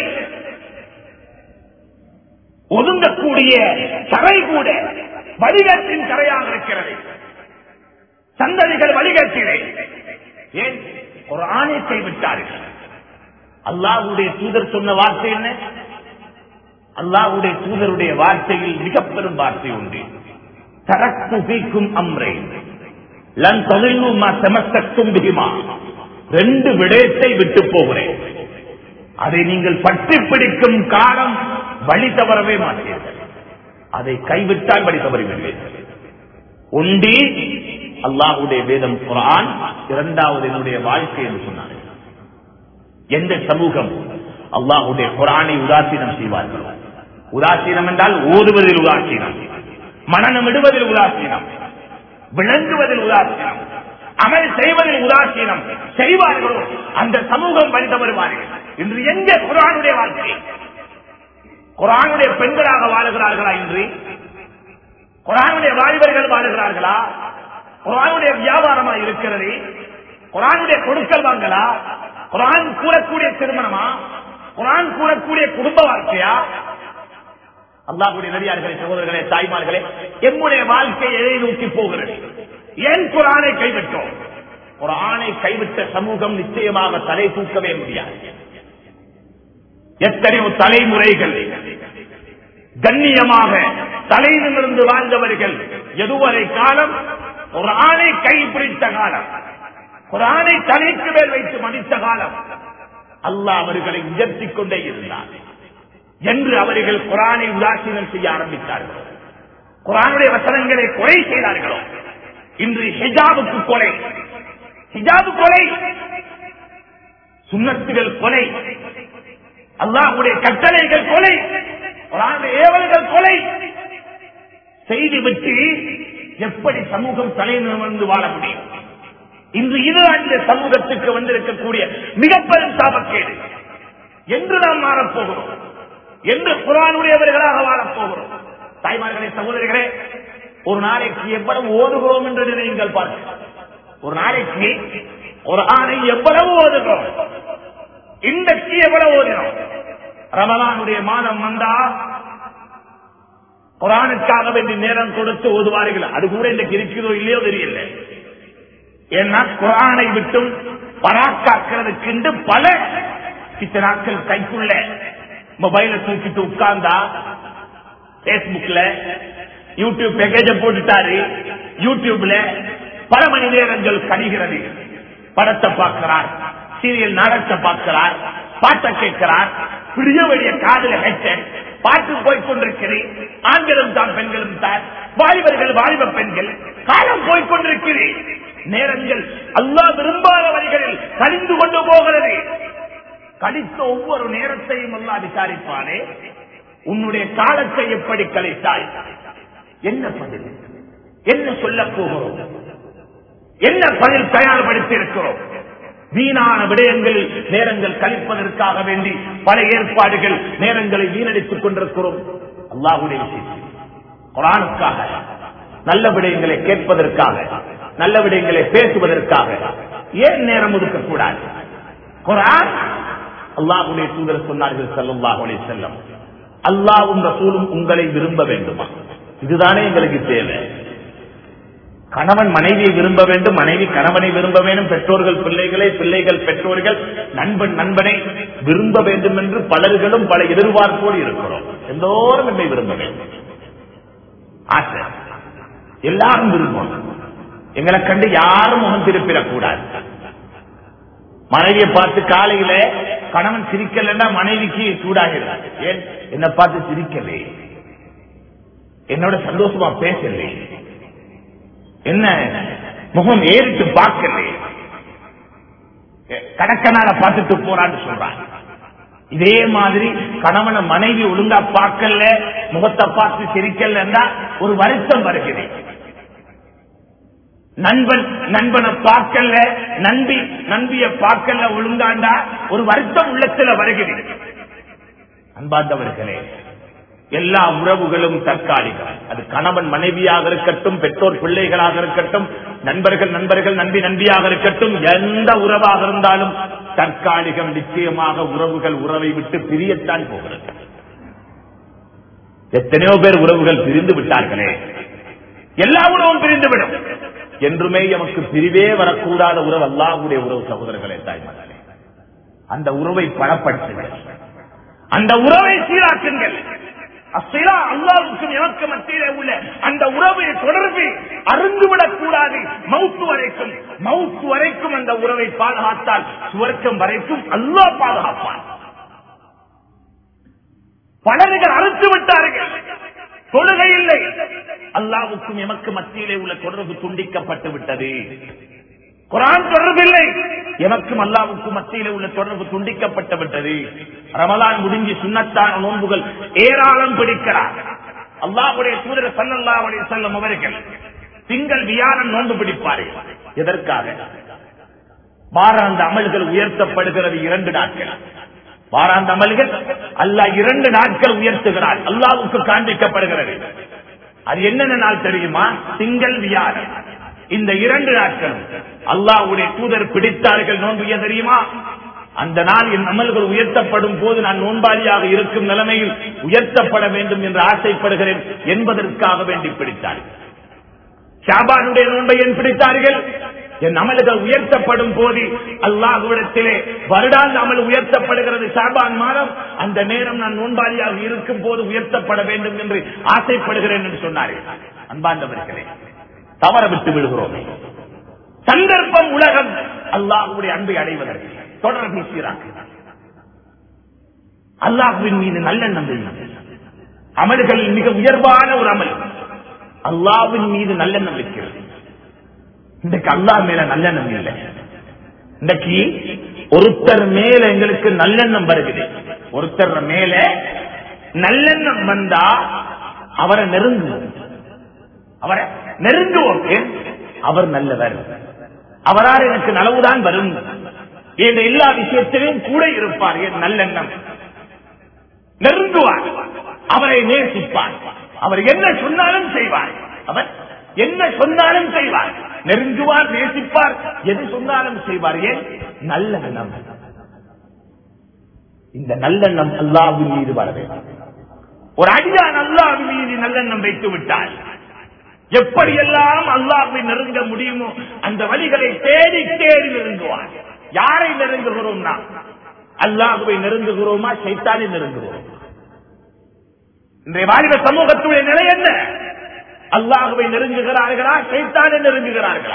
ஒதுங்கக்கூடிய கரை கூட வழிகட்டின் கரையாக இருக்கிறது சந்ததிகள் வழிகட்டிலே ஏன் ஒரு ஆணை கைவிட்டார்கள் அல்லாஹுடைய தூதர் சொன்ன வார்த்தை என்ன அல்லாஹுடைய தூதருடைய வார்த்தையில் மிக பெரும் வார்த்தை உண்டு தரக்கு பீக்கும் அம்ரை லன் தொழில்நுமா செமத்தக்கும் பிகிமா ரெண்டு விடயத்தை விட்டு போகிறேன் அதை நீங்கள் பற்றி பிடிக்கும் காலம் வழி தவறவே மாட்டீர்கள் அதை கைவிட்டால் வழி தவறிவிடுவீர்கள் ஒண்டி அல்லாஹுடைய வேதம் குரான் இரண்டாவது என்னுடைய வாழ்க்கை என்று சொன்னார்கள் எந்த சமூகம் அல்லாஹுடைய குரானை உதாசீனம் செய்வார்கள் உதாசீனம் என்றால் ஓதுவதில் உதாசீனம் மனநம் விடுவதில் உதாசீனம் விளங்குவதில் உதாசீனம் அமல் செய்வதில் உதாசீனம் செய்வார்களோ அந்த சமூகம் வழி தவறுவார்கள் இன்று எங்க குரானுடைய வாழ்க்கை குரானுடைய பெண்களாக வாழுகிறார்களா இன்று குரானுடைய வாலிபர்கள் வாழுகிறார்களா குரானுடைய வியாபாரமா இருக்கிறது குரானுடைய கொடுக்கல் வாங்கலா குரான் கூறக்கூடிய திருமணமா குரான் கூறக்கூடிய குடும்ப வாழ்க்கையா அல்லாஹுடைய நடிகார்களே சகோதரர்களே தாய்மார்களே எம்முடைய வாழ்க்கை எதை நோக்கி போகிறது ஏன் குரானை கைவிட்டோம் குரானை கைவிட்ட சமூகம் நிச்சயமாக தலை தூக்கவே முடியாது எத்தனையோ தலைமுறைகள் கண்ணியமாக தலை நிமிர்ந்து வாழ்ந்தவர்கள் எதுவரை காலம் ஒரு ஆணை கைப்பிடித்த காலம் ஒரு ஆணை தலைக்கு மேல் வைத்து மதித்த காலம் அல்லாஹ் அவர்களை உயர்த்திக் கொண்டே இருந்தார் என்று அவர்கள் குரானை உதாசீனம் செய்ய ஆரம்பித்தார்கள் குரானுடைய வசனங்களை கொலை செய்தார்களோ இன்று ஹிஜாபுக்கு கொலை ஹிஜாபு கொலை சுண்ணத்துகள் கொலை அல்லாஹுடைய கட்டளைகள் கொலை குரானுடைய ஏவல்கள் கொலை செய்து விட்டு எப்படி சமூகம் தலை நிமிர்ந்து வாழ முடியும் இன்று இது அந்த சமூகத்துக்கு வந்திருக்கக்கூடிய மிக பெரும் சாபக்கேடு என்று நாம் மாறப்போகிறோம் என்று குரானுடையவர்களாக வாழப்போகிறோம் தாய்மார்களே சகோதரிகளே ஒரு நாளைக்கு எவ்வளவு ஓதுகிறோம் என்று நீங்கள் பார்க்க ஒரு நாளைக்கு ஒரு ஆணை எவ்வளவு ஓதுகிறோம் இன்றைக்கு எவ்வளவு ஓதினோம் ரமலானுடைய மாதம் வந்தா குரானுக்காக வேண்டி நேரம் கொடுத்து ஓதுவார்கள் அது கூட இன்றைக்கு இருக்கிறதோ இல்லையோ தெரியல ஏன்னா குரானை விட்டும் பராக்காக்கிறதுக்கு பல நாட்கள் கைக்குள்ள மொபைல தூக்கிட்டு உட்கார்ந்தா பேஸ்புக்ல யூடியூப் பேக்கேஜ போட்டுட்டாரு யூடியூப்ல பல மணி நேரங்கள் கணிகிறது படத்தை பார்க்கிறார் சீரியல் நாடகத்தை பார்க்கிறார் பாட்டை கேட்கிறார் பிடிய வேண்டிய காதல ஹெட்செட் பாட்டு போய்க் கொண்டிருக்கிறேன் ஆண்களும் தான் பெண்களும் தான் வாலிபர்கள் வாலிப பெண்கள் காலம் போய்க் கொண்டிருக்கிறேன் நேரங்கள் அல்லாஹ் விரும்பாத வழிகளில் கழிந்து கொண்டு போகிறது கழித்த ஒவ்வொரு நேரத்தையும் அல்லாஹ் விசாரிப்பானே உன்னுடைய காலத்தை எப்படி கழித்தாய் என்ன பதில் என்ன சொல்ல போகிறோம் என்ன பதில் தயார்படுத்தி இருக்கிறோம் வீணான விடயங்களில் நேரங்கள் கழிப்பதற்காக வேண்டி பல ஏற்பாடுகள் நேரங்களை வீணடித்துக் கொண்டிருக்கிறோம் அல்லாஹுடைய விஷயம் குரானுக்காக நல்ல விடயங்களை கேட்பதற்காக நல்ல விடயங்களை பேசுவதற்காக ஏன் நேரம் ஒதுக்கக்கூடாது குரான் அல்லாஹுடைய தூதர் சொன்னார்கள் சல்லாஹ் அலி செல்லம் அல்லாவும் ரசூலும் உங்களை விரும்ப வேண்டுமா இதுதானே எங்களுக்கு தேவை கணவன் மனைவியை விரும்ப வேண்டும் மனைவி கணவனை விரும்ப வேண்டும் பெற்றோர்கள் பிள்ளைகளை பிள்ளைகள் பெற்றோர்கள் நண்பன் நண்பனை விரும்ப வேண்டும் என்று பலர்களும் பல எதிர்பார்ப்போடு இருக்கிறோம் எல்லோரும் என்னை விரும்ப வேண்டும் ஆசை எல்லாரும் விரும்பணும் எங்களை கண்டு யாரும் முகம் திருப்பிடக்கூடாது மனைவியை பார்த்து காலையில கணவன் சிரிக்கலன்னா மனைவிக்கு சூடாகிறார் ஏன் என்னை பார்த்து சிரிக்கலே என்னோட சந்தோஷமா பேசலே என்ன முகம் ஏறிட்டு பார்க்கலே கடக்கனால பார்த்துட்டு போறான்னு சொல்றான் இதே மாதிரி கணவனை மனைவி ஒழுங்கா பார்க்கல முகத்தை பார்த்து சிரிக்கலன்னா ஒரு வருத்தம் வருகிறது நண்பன் நண்பனை பார்க்கல நண்பி நண்பிய பார்க்கல ஒழுங்காண்டா ஒரு வருத்தம் உள்ளத்துல வருகிறது அன்பார்ந்தவர்களே எல்லா உறவுகளும் தற்காலிகம் அது கணவன் மனைவியாக இருக்கட்டும் பெற்றோர் பிள்ளைகளாக இருக்கட்டும் நண்பர்கள் நண்பர்கள் நண்பி நண்பியாக இருக்கட்டும் எந்த உறவாக இருந்தாலும் தற்காலிகம் நிச்சயமாக உறவுகள் உறவை விட்டு பிரியத்தான் போகிறது எத்தனையோ பேர் உறவுகள் பிரிந்து விட்டார்களே எல்லா உறவும் பிரிந்துவிடும் என்றுமே எமக்கு பிரிவே வரக்கூடாத உறவு அல்லாஹுடைய உறவு சகோதரர்களே தாய்மார்களே அந்த உறவை பலப்படுத்துங்கள் அந்த உறவை சீராக்குங்கள் அசிலா அல்லாவுக்கும் எனக்கு மத்தியிலே உள்ள அந்த உறவை தொடர்பு அருந்துவிடக் கூடாது மவுத்து வரைக்கும் மவுத்து வரைக்கும் அந்த உறவை பாதுகாத்தால் சுவர்க்கம் வரைக்கும் அல்லாஹ் பாதுகாப்பான் பலர்கள் அறுத்து விட்டார்கள் தொழுகை இல்லை அல்லாவுக்கும் எமக்கு மத்தியிலே உள்ள தொடர்பு துண்டிக்கப்பட்டு விட்டது குரான் தொடர்பில்லை எமக்கும் அல்லாவுக்கும் மத்தியிலே உள்ள தொடர்பு துண்டிக்கப்பட்டு விட்டது ரமலான் முடிஞ்சு சுண்ணத்தான நோன்புகள் ஏராளம் பிடிக்கிறார் அல்லாஹுடைய தூதர சல்லல்லாவுடைய செல்லும் அவர்கள் திங்கள் வியாழன் நோன்பு பிடிப்பார்கள் எதற்காக வாராந்த அமல்கள் உயர்த்தப்படுகிறது இரண்டு நாட்கள் வாராந்த அமல்கள் அல்லாஹ் இரண்டு நாட்கள் உயர்த்துகிறார் அல்லாவுக்கு காண்பிக்கப்படுகிறது அது என்னென்ன நாள் தெரியுமா திங்கள் வியாழன் இந்த இரண்டு நாட்கள் அல்லாஹ்வுடைய தூதர் பிடித்தார்கள் நோன்பு ஏன் தெரியுமா அந்த நாள் என் அமல்கள் உயர்த்தப்படும் போது நான் நோன்பாளியாக இருக்கும் நிலைமையில் உயர்த்தப்பட வேண்டும் என்று ஆசைப்படுகிறேன் என்பதற்காக வேண்டி பிடித்தார்கள் ஷாபானுடைய நோன்பை ஏன் பிடித்தார்கள் என் அமல்கள் உயர்த்தப்படும் போது அல்லாஹுவிடத்திலே வருடாந்த அமல் உயர்த்தப்படுகிறது ஷாபான் மாதம் அந்த நேரம் நான் நோன்பாளியாக இருக்கும் போது உயர்த்தப்பட வேண்டும் என்று ஆசைப்படுகிறேன் என்று சொன்னார்கள் அன்பாண்டவர்களே தவற விட்டு விடுகிறோமே சந்தர்ப்பம் உலகம் அல்லாஹுடைய அன்பை அடைவதற்கு தொடர் பேசுகிறார்கள் அல்லாஹுவின் மீது நல்லெண்ணம் வையுங்கள். அமல்களில் மிக உயர்வான ஒரு அமல் அல்லாவின் மீது நல்லெண்ணம் வைக்கிறது இன்றைக்கு அல்லாஹ் மேல நல்லெண்ணம் இல்லை இன்றைக்கு ஒருத்தர் மேல எங்களுக்கு நல்லெண்ணம் வருகிறது ஒருத்தர் மேல நல்லெண்ணம் வந்தா அவரை நெருங்குவோம் அவரை நெருங்குவோம் ஏன்? அவர் நல்லவர் அவரால் எனக்கு நலவுதான் வரும் என்ற எல்லா விஷயத்திலும் கூட இருப்பார் என் நல்லெண்ணம் நெருங்குவார் அவரை நேசிப்பார் அவர் என்ன சொன்னாலும் செய்வார் அவர் என்ன சொன்னாலும் செய்வார் நெருங்குவார் நேசிப்பார் எது சொன்னாலும் செய்வார் ஏன் நல்லெண்ணம் இந்த நல்லெண்ணம் அல்லாஹ்வின் மீது வர வேண்டும் ஒரு அடியான் அல்லாஹ்வின் மீது நல்லெண்ணம் வைத்து விட்டால் எப்படியெல்லாம் அல்லாஹ்வை நெருங்க முடியுமோ அந்த வழிகளை தேடி தேடி நெருங்குவார் யாரை நெருங்குகிறோம்னா அல்லாஹுவை நெருங்குகிறோமா சைத்தானை நெருங்குகிறோம் இன்றைய வாலிப சமூகத்துடைய நிலை என்ன அல்லாஹுவை நெருங்குகிறார்களா சைத்தானை நெருங்குகிறார்களா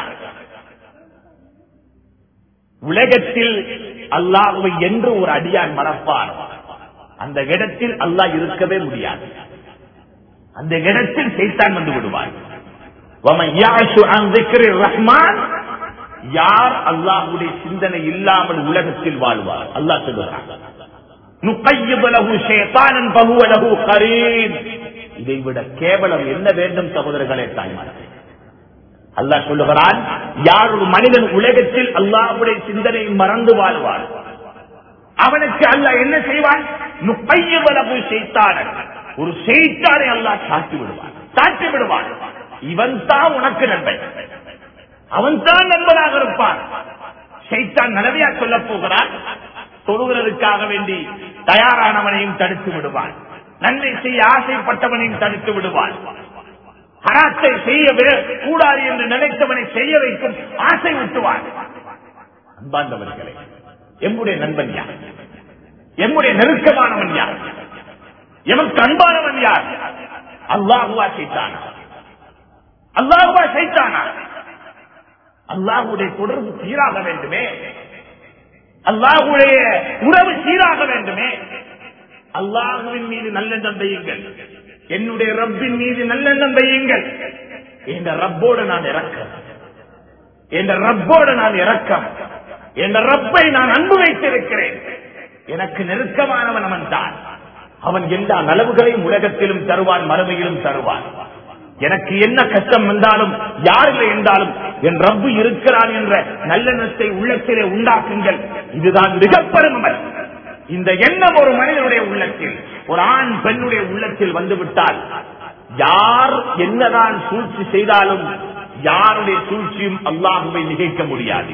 உலகத்தில் அல்லாஹுவை என்று ஒரு அடியான் மறப்பார் அந்த இடத்தில் அல்லாஹ் இருக்கவே முடியாது அந்த இடத்தில் சைத்தான் வந்து விடுவார் وَمَنْ يَعْشُ عَنْ ذِكْرِ الرَّحْمَنِ யார் அல்லாஹ்வுடைய சிந்தனை இல்லாமல் உலகத்தில் வாழ்வார் அல்லாஹ் சொல்லுகிறார் نُقَيِّضْ لَهُ شَيْطَانًا فَهُوَ لَهُ قَرِينٌ இதை விட கேவலம் என்ன வேண்டும் சகோதரர்களே தாய்மார்களே அல்லாஹ் சொல்லுகிறான் யார் ஒரு மனிதன் உலகத்தில் அல்லாஹ்வுடைய சிந்தனையை மறந்து வாழ்வார் அவனுக்கு அல்லாஹ் என்ன செய்வான் நுப்பையவளவு செய்தானன் ஒரு செய்தானை அல்லாஹ் சாட்டி விடுவான் சாட்டி விடுவான் இவன் தான் உனக்கு நண்பன் அவன் தான் நண்பனாக இருப்பான் செய்தான் நலவையா சொல்ல போகிறான் தொழுகிறதுக்காக வேண்டி தயாரானவனையும் தடுத்து விடுவான் நன்மை செய்ய ஆசைப்பட்டவனையும் தடுத்து விடுவான் ஹராத்தை செய்ய வே- கூடாது என்று நினைத்தவனை செய்ய வைக்கும் ஆசை விட்டுவான் அன்பார்ந்தவர்களே எம்முடைய நண்பன் யார் எம்முடைய நெருக்கமானவன் யார் எமக்கு அன்பானவன் யார் அல்லாஹுவா சைத்தானா அல்லாஹுவா சைத்தானா அல்லாஹுடைய தொடர்பு சீராக வேண்டுமே அல்லாஹுடைய உறவு சீராக வேண்டுமே அல்லாஹுவின் மீது நல்லெண்ணம் வையுங்கள் என்னுடைய ரப்பின் மீது நல்லெண்ணம் வையுங்கள் என்ற ரப்போடு நான் இறக்கம் என்ற ரப்போடு நான் இறக்கம் என்ற ரப்பை நான் அன்பு வைத்திருக்கிறேன் எனக்கு நெருக்கமானவன் அவன் தான் அவன் எல்லா நலவுகளையும் உலகத்திலும் தருவான் மறுமையிலும் தருவான் எனக்கு என்ன கஷ்டம் வந்தாலும் யாரில்லை என்றாலும் என் ரப்பு இருக்கிறான் என்ற நல்லெண்ணத்தை உள்ளத்திலே உண்டாக்குங்கள் இதுதான் மிக பெருமமல் இந்த எண்ணம் ஒரு மனிதனுடைய உள்ளத்தில் ஒரு ஆண் பெண்ணுடைய உள்ளத்தில் வந்துவிட்டால் யார் என்னதான் சூழ்ச்சி செய்தாலும் யாருடைய சூழ்ச்சியும் அல்லாஹுவை நிகழ்க்க முடியாது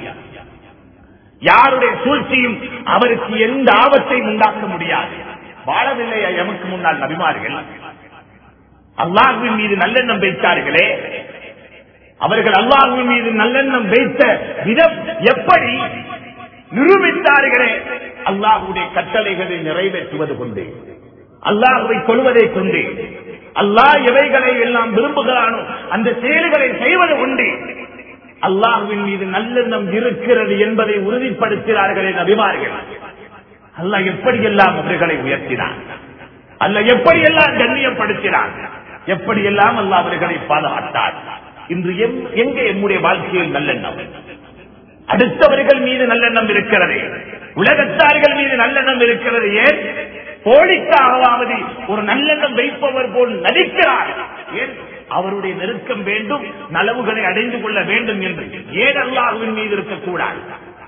யாருடைய சூழ்ச்சியும் அவருக்கு எந்த ஆபத்தையும் உண்டாக்க முடியாது வாழவில்லையா எமக்கு முன்னால் நபிமார்கள் அல்லாஹுவின் மீது நல்லெண்ணம் வைத்தார்களே அவர்கள் அல்லாஹுவின் மீது நல்லெண்ணம் வைத்த விதம் எப்படி நிரூபித்தார்களே அல்லாஹுடைய கட்டளைகளை நிறைவேற்றுவது கொண்டு அல்லாஹுவை கொள்வதை கொண்டு அல்லாஹ் எவைகளை எல்லாம் விரும்புகிறானோ அந்த செயல்களை செய்வது கொண்டு அல்லாஹுவின் மீது நல்லெண்ணம் இருக்கிறது என்பதை உறுதிப்படுத்தினார்களே நபிமார்கள் அல்லாஹ் எப்படியெல்லாம் அவர்களை உயர்த்தினான் அல்ல எப்படியெல்லாம் கண்ணியப்படுத்தினான் எப்படியெல்லாம் அல்லாஹ் அவர்களை பாதுகாத்தார் இன்று எம்- எங்கே எம்முடைய வாழ்க்கையில் நல்லெண்ணம் அடுத்தவர்கள் மீது நல்லெண்ணம் இருக்கிறது உலகத்தார்கள் மீது நல்லெண்ணம் இருக்கிறது ஏன் போலிக்காகவாவது ஒரு நல்லெண்ணம் வைப்பவர் போல் நடிக்கிறார் ஏன் அவருடைய நெருக்கம் வேண்டும் நலவுகளை அடைந்து கொள்ள வேண்டும் என்று ஏன் அல்லாஹுவின் மீது இருக்கக்கூடாது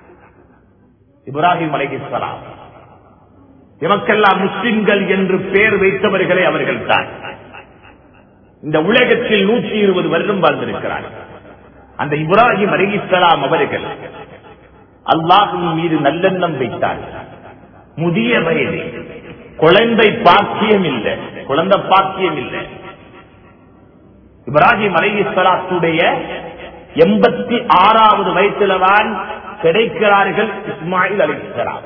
இப்ராஹிம் அலைஹிஸ்ஸலாம் எமக்கெல்லாம் முஸ்லிம்கள் என்று பெயர் வைத்தவர்களே அவர்கள் தான் இந்த உலகத்தில் நூற்றி இருபது வருடம் வாழ்ந்திருக்கிறார் அந்த இப்ராஹிம் அலிகிஸ்லாம் அவர்கள் அல்லாஹின் மீது நல்லெண்ணம் வைத்தார் முதிய வயது குழந்தை பாக்கியம் இல்லை குழந்தை பாக்கியம் இல்லை இப்ராஹிம் அலிகிஸ்லாத்துடைய எண்பத்தி ஆறாவது வயசுலதான் கிடைக்கிறார்கள் இஸ்மாயில் அலிஸ்லாம்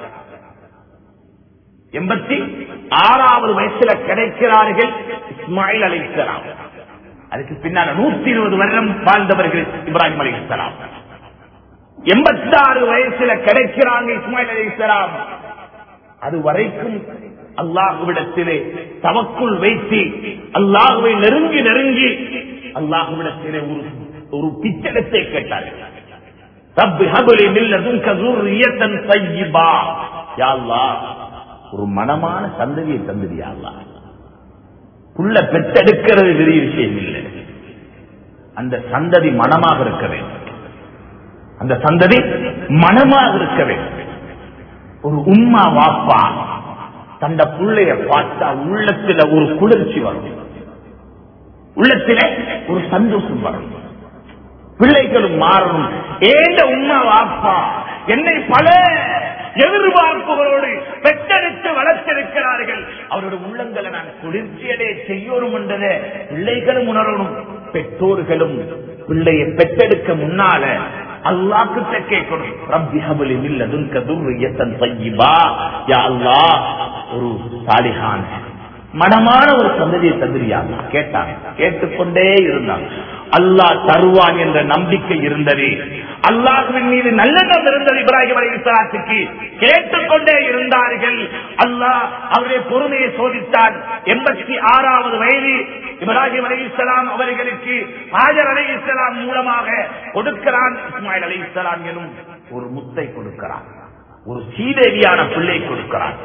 எண்பத்தி ஆறாவது வயசுல கிடைக்கிறார்கள் இஸ்மாயில் அலிஸ்லாம் அதுக்கு பின்னால நூத்தி இருபது வருடம் வாழ்ந்தவர்கள் இப்ராஹிம் அலிஸ்லாம் எண்பத்தி ஆறு வயசுல கிடைக்கிறாங்க இஸ்மாயில் அலிஸ்லாம் அது வரைக்கும் அல்லாஹுவிடத்திலே தமக்குள் வைத்து அல்லாஹுவை நெருங்கி நெருங்கி அல்லாஹுவிடத்திலே ஒரு ஒரு பிச்சகத்தை கேட்டார்கள் ரப்பு ஹபுலி மில்லதுன்க ذُرِّيَّةً طَيِّبًا யா அல்லாஹ் ஒரு மனமான சந்ததியை தந்துடியா அல்லாஹ் புள்ள பெற்றெடுக்கிறது பெரிய விஷயம் இல்லை அந்த சந்ததி மனமாக இருக்க வேண்டும் அந்த சந்ததி மனமாக இருக்க வேண்டும் ஒரு உம்மா வாப்பா தந்த புள்ளைய பார்த்தா உள்ளத்துல ஒரு குளிர்ச்சி வரும் உள்ளத்தில ஒரு சந்தோஷம் வரும் பிள்ளைகளும் மாறணும் ஏந்த உண்மை வாப்பா என்னை பல எதிர்பார்ப்புகளோடு பெற்றெடுத்து வளர்த்திருக்கிறார்கள் அவருடைய உள்ளங்களை நான் குளிர்ச்சியடைய செய்யோரும் என்றதை பிள்ளைகளும் உணரணும் பெற்றோர்களும் பிள்ளையை பெற்றெடுக்க முன்னால அல்லாஹ்கிட்ட கேட்கணும் ரப்பி ஹபலி மில்லதுன்க துர்ரியத்தன் தய்யிபா யா அல்லாஹ் ஒரு சாலிஹான மனமான ஒரு சந்ததியை தந்திரியா கேட்டாங்க கேட்டுக்கொண்டே இருந்தாங்க அல்லாஹ் தருவான் என்ற நம்பிக்கை இருந்தது அல்லாஹுவின் மீது நல்லெண்ணம் இருந்தது இப்ராஹிம் அலி இஸ்லாத்துக்கு கேட்டுக்கொண்டே இருந்தார்கள் அல்லாஹ் அவருடைய பொறுமையை சோதித்தான் எண்பத்தி ஆறாவது வயது இப்ராஹிம் அலி இஸ்லாம் அவர்களுக்கு ஹாஜர் அலி இஸ்லாம் மூலமாக கொடுக்கிறான் இஸ்மாயில் அலி இஸ்லாம் எனும் ஒரு முத்தை கொடுக்கிறான் ஒரு சீதேவியான பிள்ளை கொடுக்கிறான்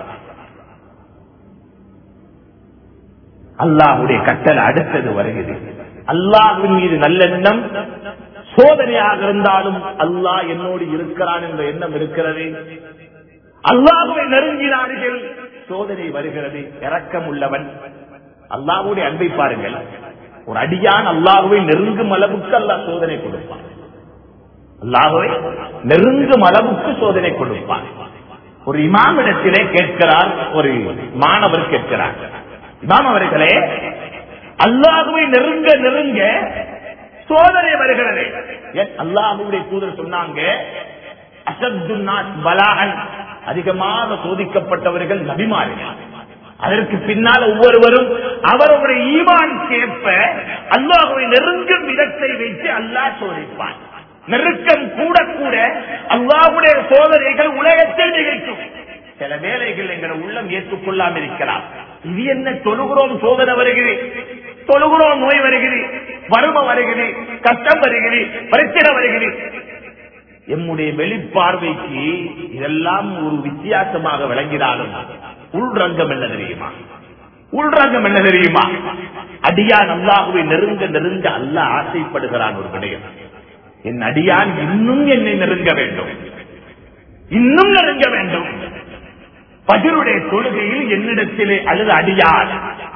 அல்லாஹுடைய கட்டளை அடுத்தது வருகிறது அல்லாஹுவின் மீது நல்லெண்ணம் சோதனையாக இருந்தாலும் அல்லாஹ் என்னோடு இருக்கிறான் என்ற எண்ணம் இருக்கிறது அல்லாஹுவை நெருங்கினார்கள் சோதனை வருகிறது இரக்கம் உள்ளவன் அல்லாஹுடைய அன்பை பாருங்கள் ஒரு அடியான் அல்லாஹுவை நெருங்கும் அளவுக்கு அல்லாஹ் சோதனை கொடுப்பான் அல்லாஹுவை நெருங்கும் அளவுக்கு சோதனை கொடுப்பான் ஒரு இமாமிடத்திலே கேட்கிறார் ஒரு மாணவர் கேட்கிறார் இமாம் அவர்களே அல்லாஹுவை நெருங்க நெருங்க சோதனை வருகிறது ஏன் அல்லாஹுடைய தூதர் சொன்னாங்க அசத்துன்னாஸ் பலாகன் அதிகமாக சோதிக்கப்பட்டவர்கள் நபிமார்கள் அதற்கு பின்னால் ஒவ்வொருவரும் அவருடைய ஈமான் கேட்ப அல்லாஹுவை நெருங்கும் விதத்தை வைத்து அல்லாஹ் சோதிப்பான் நெருக்கம் கூட கூட அல்லாஹுடைய சோதனைகள் உலகத்தில் நிகழ்த்தும் சில வேலைகள் எங்களை உள்ளம் ஏற்றுக்கொள்ளாமல் இருக்கலாம் இது என்ன தொழுகிறோம் சோதனை வருகிறது தொழுகிறோம் நோய் வருகிறது வறுமை வருகிறது கஷ்டம் வருகிறது பிரச்சனை வருகிறது எம்முடைய வெளிப்பார்வைக்கு இதெல்லாம் ஒரு வித்தியாசமாக விளங்கினாலும் உள்ரங்கம் என்ன தெரியுமா உள்ரங்கம் என்ன தெரியுமா அடியான் அல்லாஹுவை நெருங்க நெருங்க அல்லாஹ் ஆசைப்படுகிறான் ஒரு விடயம் என் அடியான் இன்னும் என்னை நெருங்க வேண்டும் இன்னும் நெருங்க வேண்டும் பஜருடைய தொழுகையில் என்னிடத்திலே அழுத அடியான்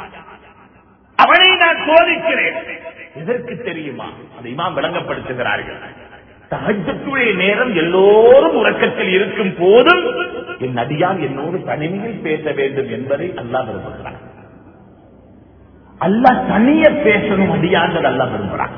அவனை நான் சோதிக்கிறேன் எதற்கு தெரியுமா அதை இமாம் விளங்கப்படுத்துகிறார்கள் தகஜத்துடைய நேரம் எல்லோரும் உறக்கத்தில் இருக்கும் போதும் என் அடியான் என்னோடு தனிமையில் பேச வேண்டும் என்பதை அல்லாஹ் விரும்புகிறான் அல்லாஹ் தனிய பேசணும் அடியான்கள் அல்லாஹ் விரும்புகிறான்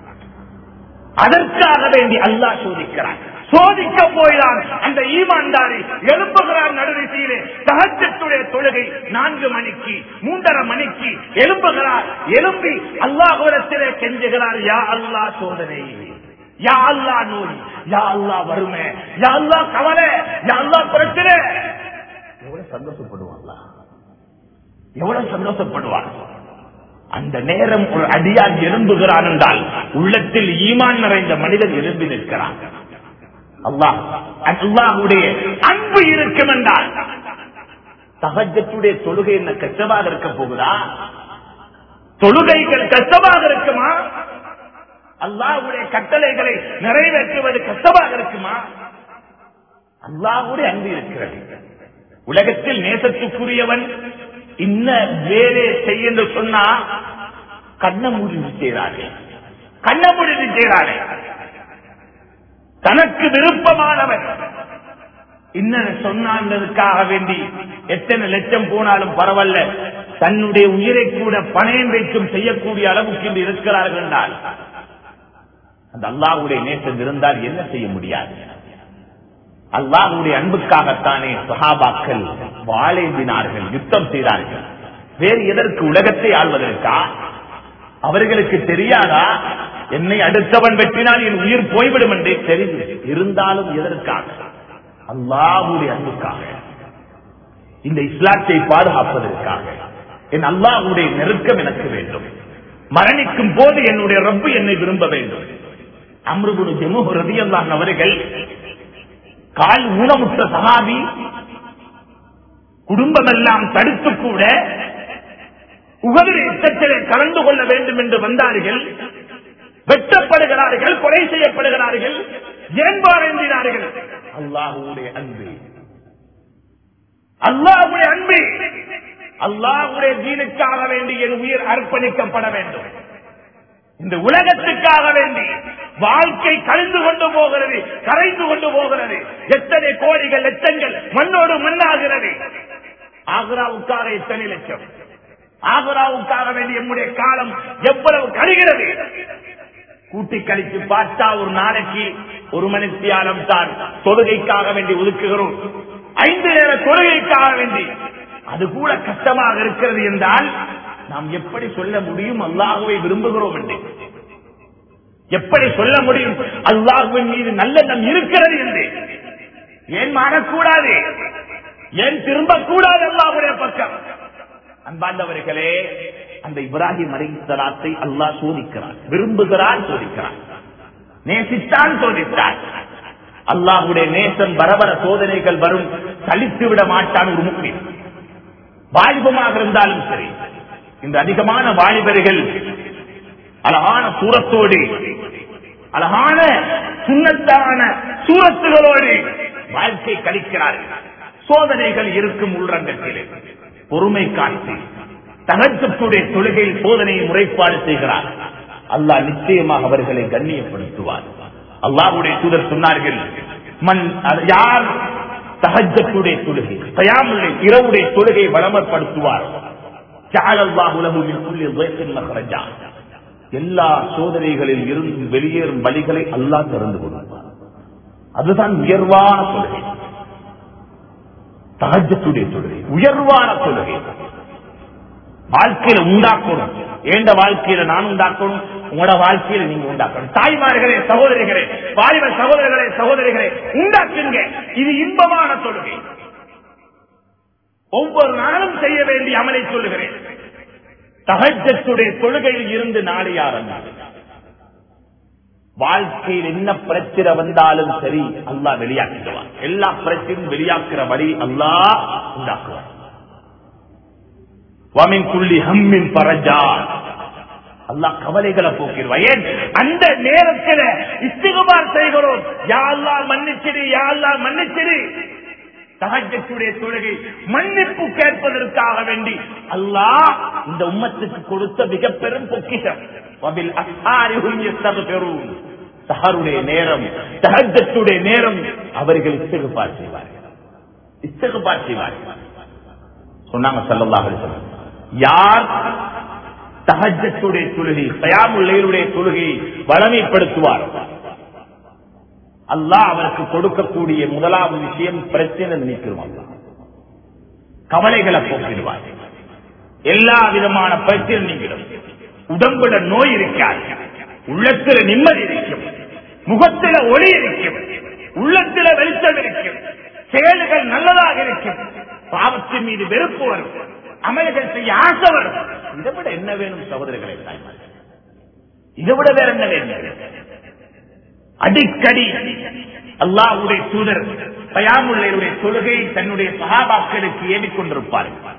அதற்காக வேண்டி அல்லாஹ் சோதிக்கிறான் சோதிக்க போய்தான் அந்த ஈமான்தாரி எழுப்புகிறார் நடுநிசையிலே சகஜத்துடைய தொழுகை நான்கு மணிக்கு மூன்றரை மணிக்கு எழுப்புகிறார் எழுப்பி அல்லாஹுரத்திலே கெஞ்சுகிறார் யா அல்லாஹ் சோதனை யா அல்லா நோய் யா அல்லா வறுமை யா அல்லா கவலை யா அல்லா பிரச்சனை எவ்வளவு சந்தோஷப்படுவாங்களா எவ்வளவு சந்தோஷப்படுவார் அந்த நேரம் ஒரு அடியான் எழும்புகிறான் என்றால் உள்ளத்தில் ஈமான் நிறைந்த மனிதன் எழும்பி நிற்கிறான் அல்லாஹ் அல்லாஹுடைய அன்பு இருக்கும் என்றால் தகஜத்துடைய தொழுகை என்ன கஷ்டமாக இருக்க போகுதா தொழுகைகள் கஷ்டமாக இருக்குமா அல்லாஹுடைய கட்டளைகளை நிறைவேற்றுவது கஷ்டமாக இருக்குமா அல்லாஹுடைய அன்பு இருக்கிறது உலகத்தில் நேசத்துக்குரியவன் இன்ன வேலை செய்ய என்று சொன்னா கண்ண முடிவு செய்கிறார்கள் கண்ண முடிவு செய்கிறார்கள் தனக்கு விருப்பமானவன் இன்னும் சொன்னான்றதுக்காக வேண்டி எத்தனை லட்சம் போனாலும் பரவாயில்ல தன்னுடைய உயிரை கூட பணயம் வைக்கும் செய்யக்கூடிய அளவுக்கு இன்று இருக்கிறார்கள் என்றால் அந்த அல்லாஹுடைய நேசம் இருந்தால் என்ன செய்ய முடியாது அல்லாஹுடைய அன்புக்காகத்தானே சஹாபாக்கள் வாழேந்தினார்கள் யுத்தம் செய்தார்கள் வேறு எதற்கு உலகத்தை ஆள்வதற்கா அவர்களுக்கு தெரியாதா என்னை அடுத்தவன் வெற்றினால் என் உயிர் போய்விடும் என்றே தெரிந்து இருந்தாலும் எதற்காக அல்லாஹுடைய அன்புக்காக இந்த இஸ்லாத்தை பாதுகாப்பதற்காக என் அல்லாஹுடைய நெருக்கம் எனக்கு வேண்டும் மரணிக்கும் போது என்னுடைய ரப்பு என்னை விரும்ப வேண்டும் அம்ருகுரு ஜெமு ரதியல்லான் அவர்கள் கால் ஊனமுற்ற சகாபி குடும்பமெல்லாம் தடுத்து கூட உகது யுத்தத்திலே கலந்து கொள்ள வேண்டும் என்று வந்தார்கள் வெட்டப்படுகிறார்கள் கொலை செய்யப்படுகிறார்கள் ஏன் வாழ்ந்தினார்கள் அல்லாஹுடைய அன்பு அல்லாஹுடைய அன்பு அல்லாஹுடைய தீனுக்காக வேண்டி என் உயிர் அர்ப்பணிக்கப்பட வேண்டும் இந்த உலகத்துக்காக வேண்டி வாழ்க்கை கழிந்து கொண்டு போகிறது கரைந்து கொண்டு போகிறது எத்தனை கோடிகள் லட்சங்கள் மண்ணோடு மண்ணாகிறது ஆக்ராவுக்காக எத்தனை லட்சம் ஆக்ராவுக்காக வேண்டி நம்முடைய காலம் எவ்வளவு கழிகிறது கூட்டி கழித்து பார்த்தா ஒரு நாளைக்கு ஒரு மணித்தியாலம் தான் தொழுகைக்காக வேண்டி ஒதுக்குகிறோம் ஐந்து நேர தொழுகைக்காக வேண்டி அது கூட கஷ்டமாக இருக்கிறது என்றால் நாம் எப்படி சொல்ல முடியும் அல்லாஹுவை விரும்புகிறோம் என்று எப்படி சொல்ல முடியும் அல்லாஹ்வின் மீது நல்லெண்ணம் இருக்கிறது என்று ஏன் மாறக்கூடாது ஏன் திரும்பக்கூடாது அல்லாஹ்வுடைய பக்கம் அன்பாண்டவர்களே அந்த இப்ராஹிம் அலைஹிஸ்ஸலாத்தை அல்லாஹ் சோதிக்கிறான் விரும்புகிறான் சோதிக்கிறான் நேசித்தான் சோதித்தான் அல்லாஹ்வுடைய நேசம் வரவர சோதனைகள் வரும் சலித்து விட மாட்டான் ஒரு முக்கியம் வாலிபமாக இருந்தாலும் சரி இந்த அதிகமான வாலிபர்கள் அழகான சூரத்தோடு அழகான சுண்ணத்தான சூரத்துகளோடு வாழ்க்கை கழிக்கிறார்கள் சோதனைகள் இருக்கும் உள்ரங்கத்திலே பொறுமை காட்டி தகச்சத்துடைய தொழுகையில் சோதனையை முறைப்பாடு செய்கிறார் அல்லாஹ் நிச்சயமாக அவர்களை கண்ணியப்படுத்துவார் அல்லாஹ்வுடைய தூதர் சொன்னார்கள் மண் அது யார் தஹஜத்துடைய தொழுகை தயாமுடைய இரவுடைய தொழுகை வளமப்படுத்துவார் ஜஅலல்லாஹு லஹு மின் குல்லி ضيقٍ மخرجا எல்லா சோதனைகளில் இருந்து வெளியேறும் வழிகளை அல்லாஹ் திறந்து கொடுப்பார் அதுதான் உயர்வான தொழுகை தகஜத்துடைய தொழுகை உயர்வான தொழுகை வாழ்க்கையில உண்டாக்கணும் ஏண்ட வாழ்க்கையில நான் உண்டாக்கணும் உங்களோட வாழ்க்கையில நீங்க உண்டாக்கணும் தாய்மார்களே சகோதரிகளே வாலிப சகோதரர்களே சகோதரிகளே உண்டாக்குங்க இது இன்பமான தொழுகை ஒவ்வொரு நாளும் செய்ய வேண்டிய அமலை சொல்லுகிறேன் தகஜத்துடைய தொழுகையில் இருந்து நாளை ஆரம்பம் வாழ்க்கையில் என்ன பிரச்சனை வந்தாலும் சரி அல்லாஹ் வெளியாக்கிடுவான் எல்லா பிரச்சனையும் வெளியாக்குற வழி அல்லாஹ் உண்டாக்குவான் வமின் குள்ளி ஹம்மின் பரஜா அல்லாஹ் கவலைகளை போக்கிடுவான் ஏன் அந்த நேரத்தில் இஸ்திகுபார் செய்கிறோம் யா அல்லாஹ் மன்னிச்சிடு யா அல்லாஹ் மன்னிச்சிடு தகஜத்துடைய தொழுகை மன்னிப்பு கேட்பதற்காக வேண்டி அல்லாஹ் இந்த உம்மத்துக்கு கொடுத்த மிக பெரும் பொக்கிஷம் வபில் அஸ்ஹாரி ஹும் யஸ்தக்பிரூன். சஹருடைய நேரம் தஹஜத்துடைய நேரம் அவர்கள் இஸ்திகுபார் செய்வார்கள் இஸ்திகுபார் செய்வார்கள் சொன்னாங்க ஸல்லல்லாஹு அலைஹி வஸல்லம் யார் தஹஜத்துடைய தொழுகை கயாமுல்லைலுடைய தொழுகை வளமைப்படுத்துவார் அல்லாஹ் அவருக்கு கொடுக்கக்கூடிய முதலாவது விஷயம் பிரச்சனை நீக்கிடுவாங்க கவலைகளை போக்கிடுவார் எல்லா விதமான பிரச்சனை நீங்கிடும் உடம்புல நோய் இருக்காது உள்ளத்துல நிம்மதி இருக்கும் முகத்தில ஒளி இருக்கும் உள்ளத்தில வெளிச்சம் இருக்கும் செயல்கள் நல்லதாக இருக்கும் பாவத்தின் மீது வெறுப்பு வரும் அமல்கள் செய்ய ஆசை வரும் இதை விட என்ன வேணும் சகோதரர்களை தாய்மார்கள் இதை விட வேற என்ன வேணும் அடிக்கடி அல்லாஹ்வுடைய தூதர் பயாமுள்ளையுடைய தொழுகை தன்னுடைய சகாபாக்களுக்கு ஏறிக்கொண்டிருப்பார்கள்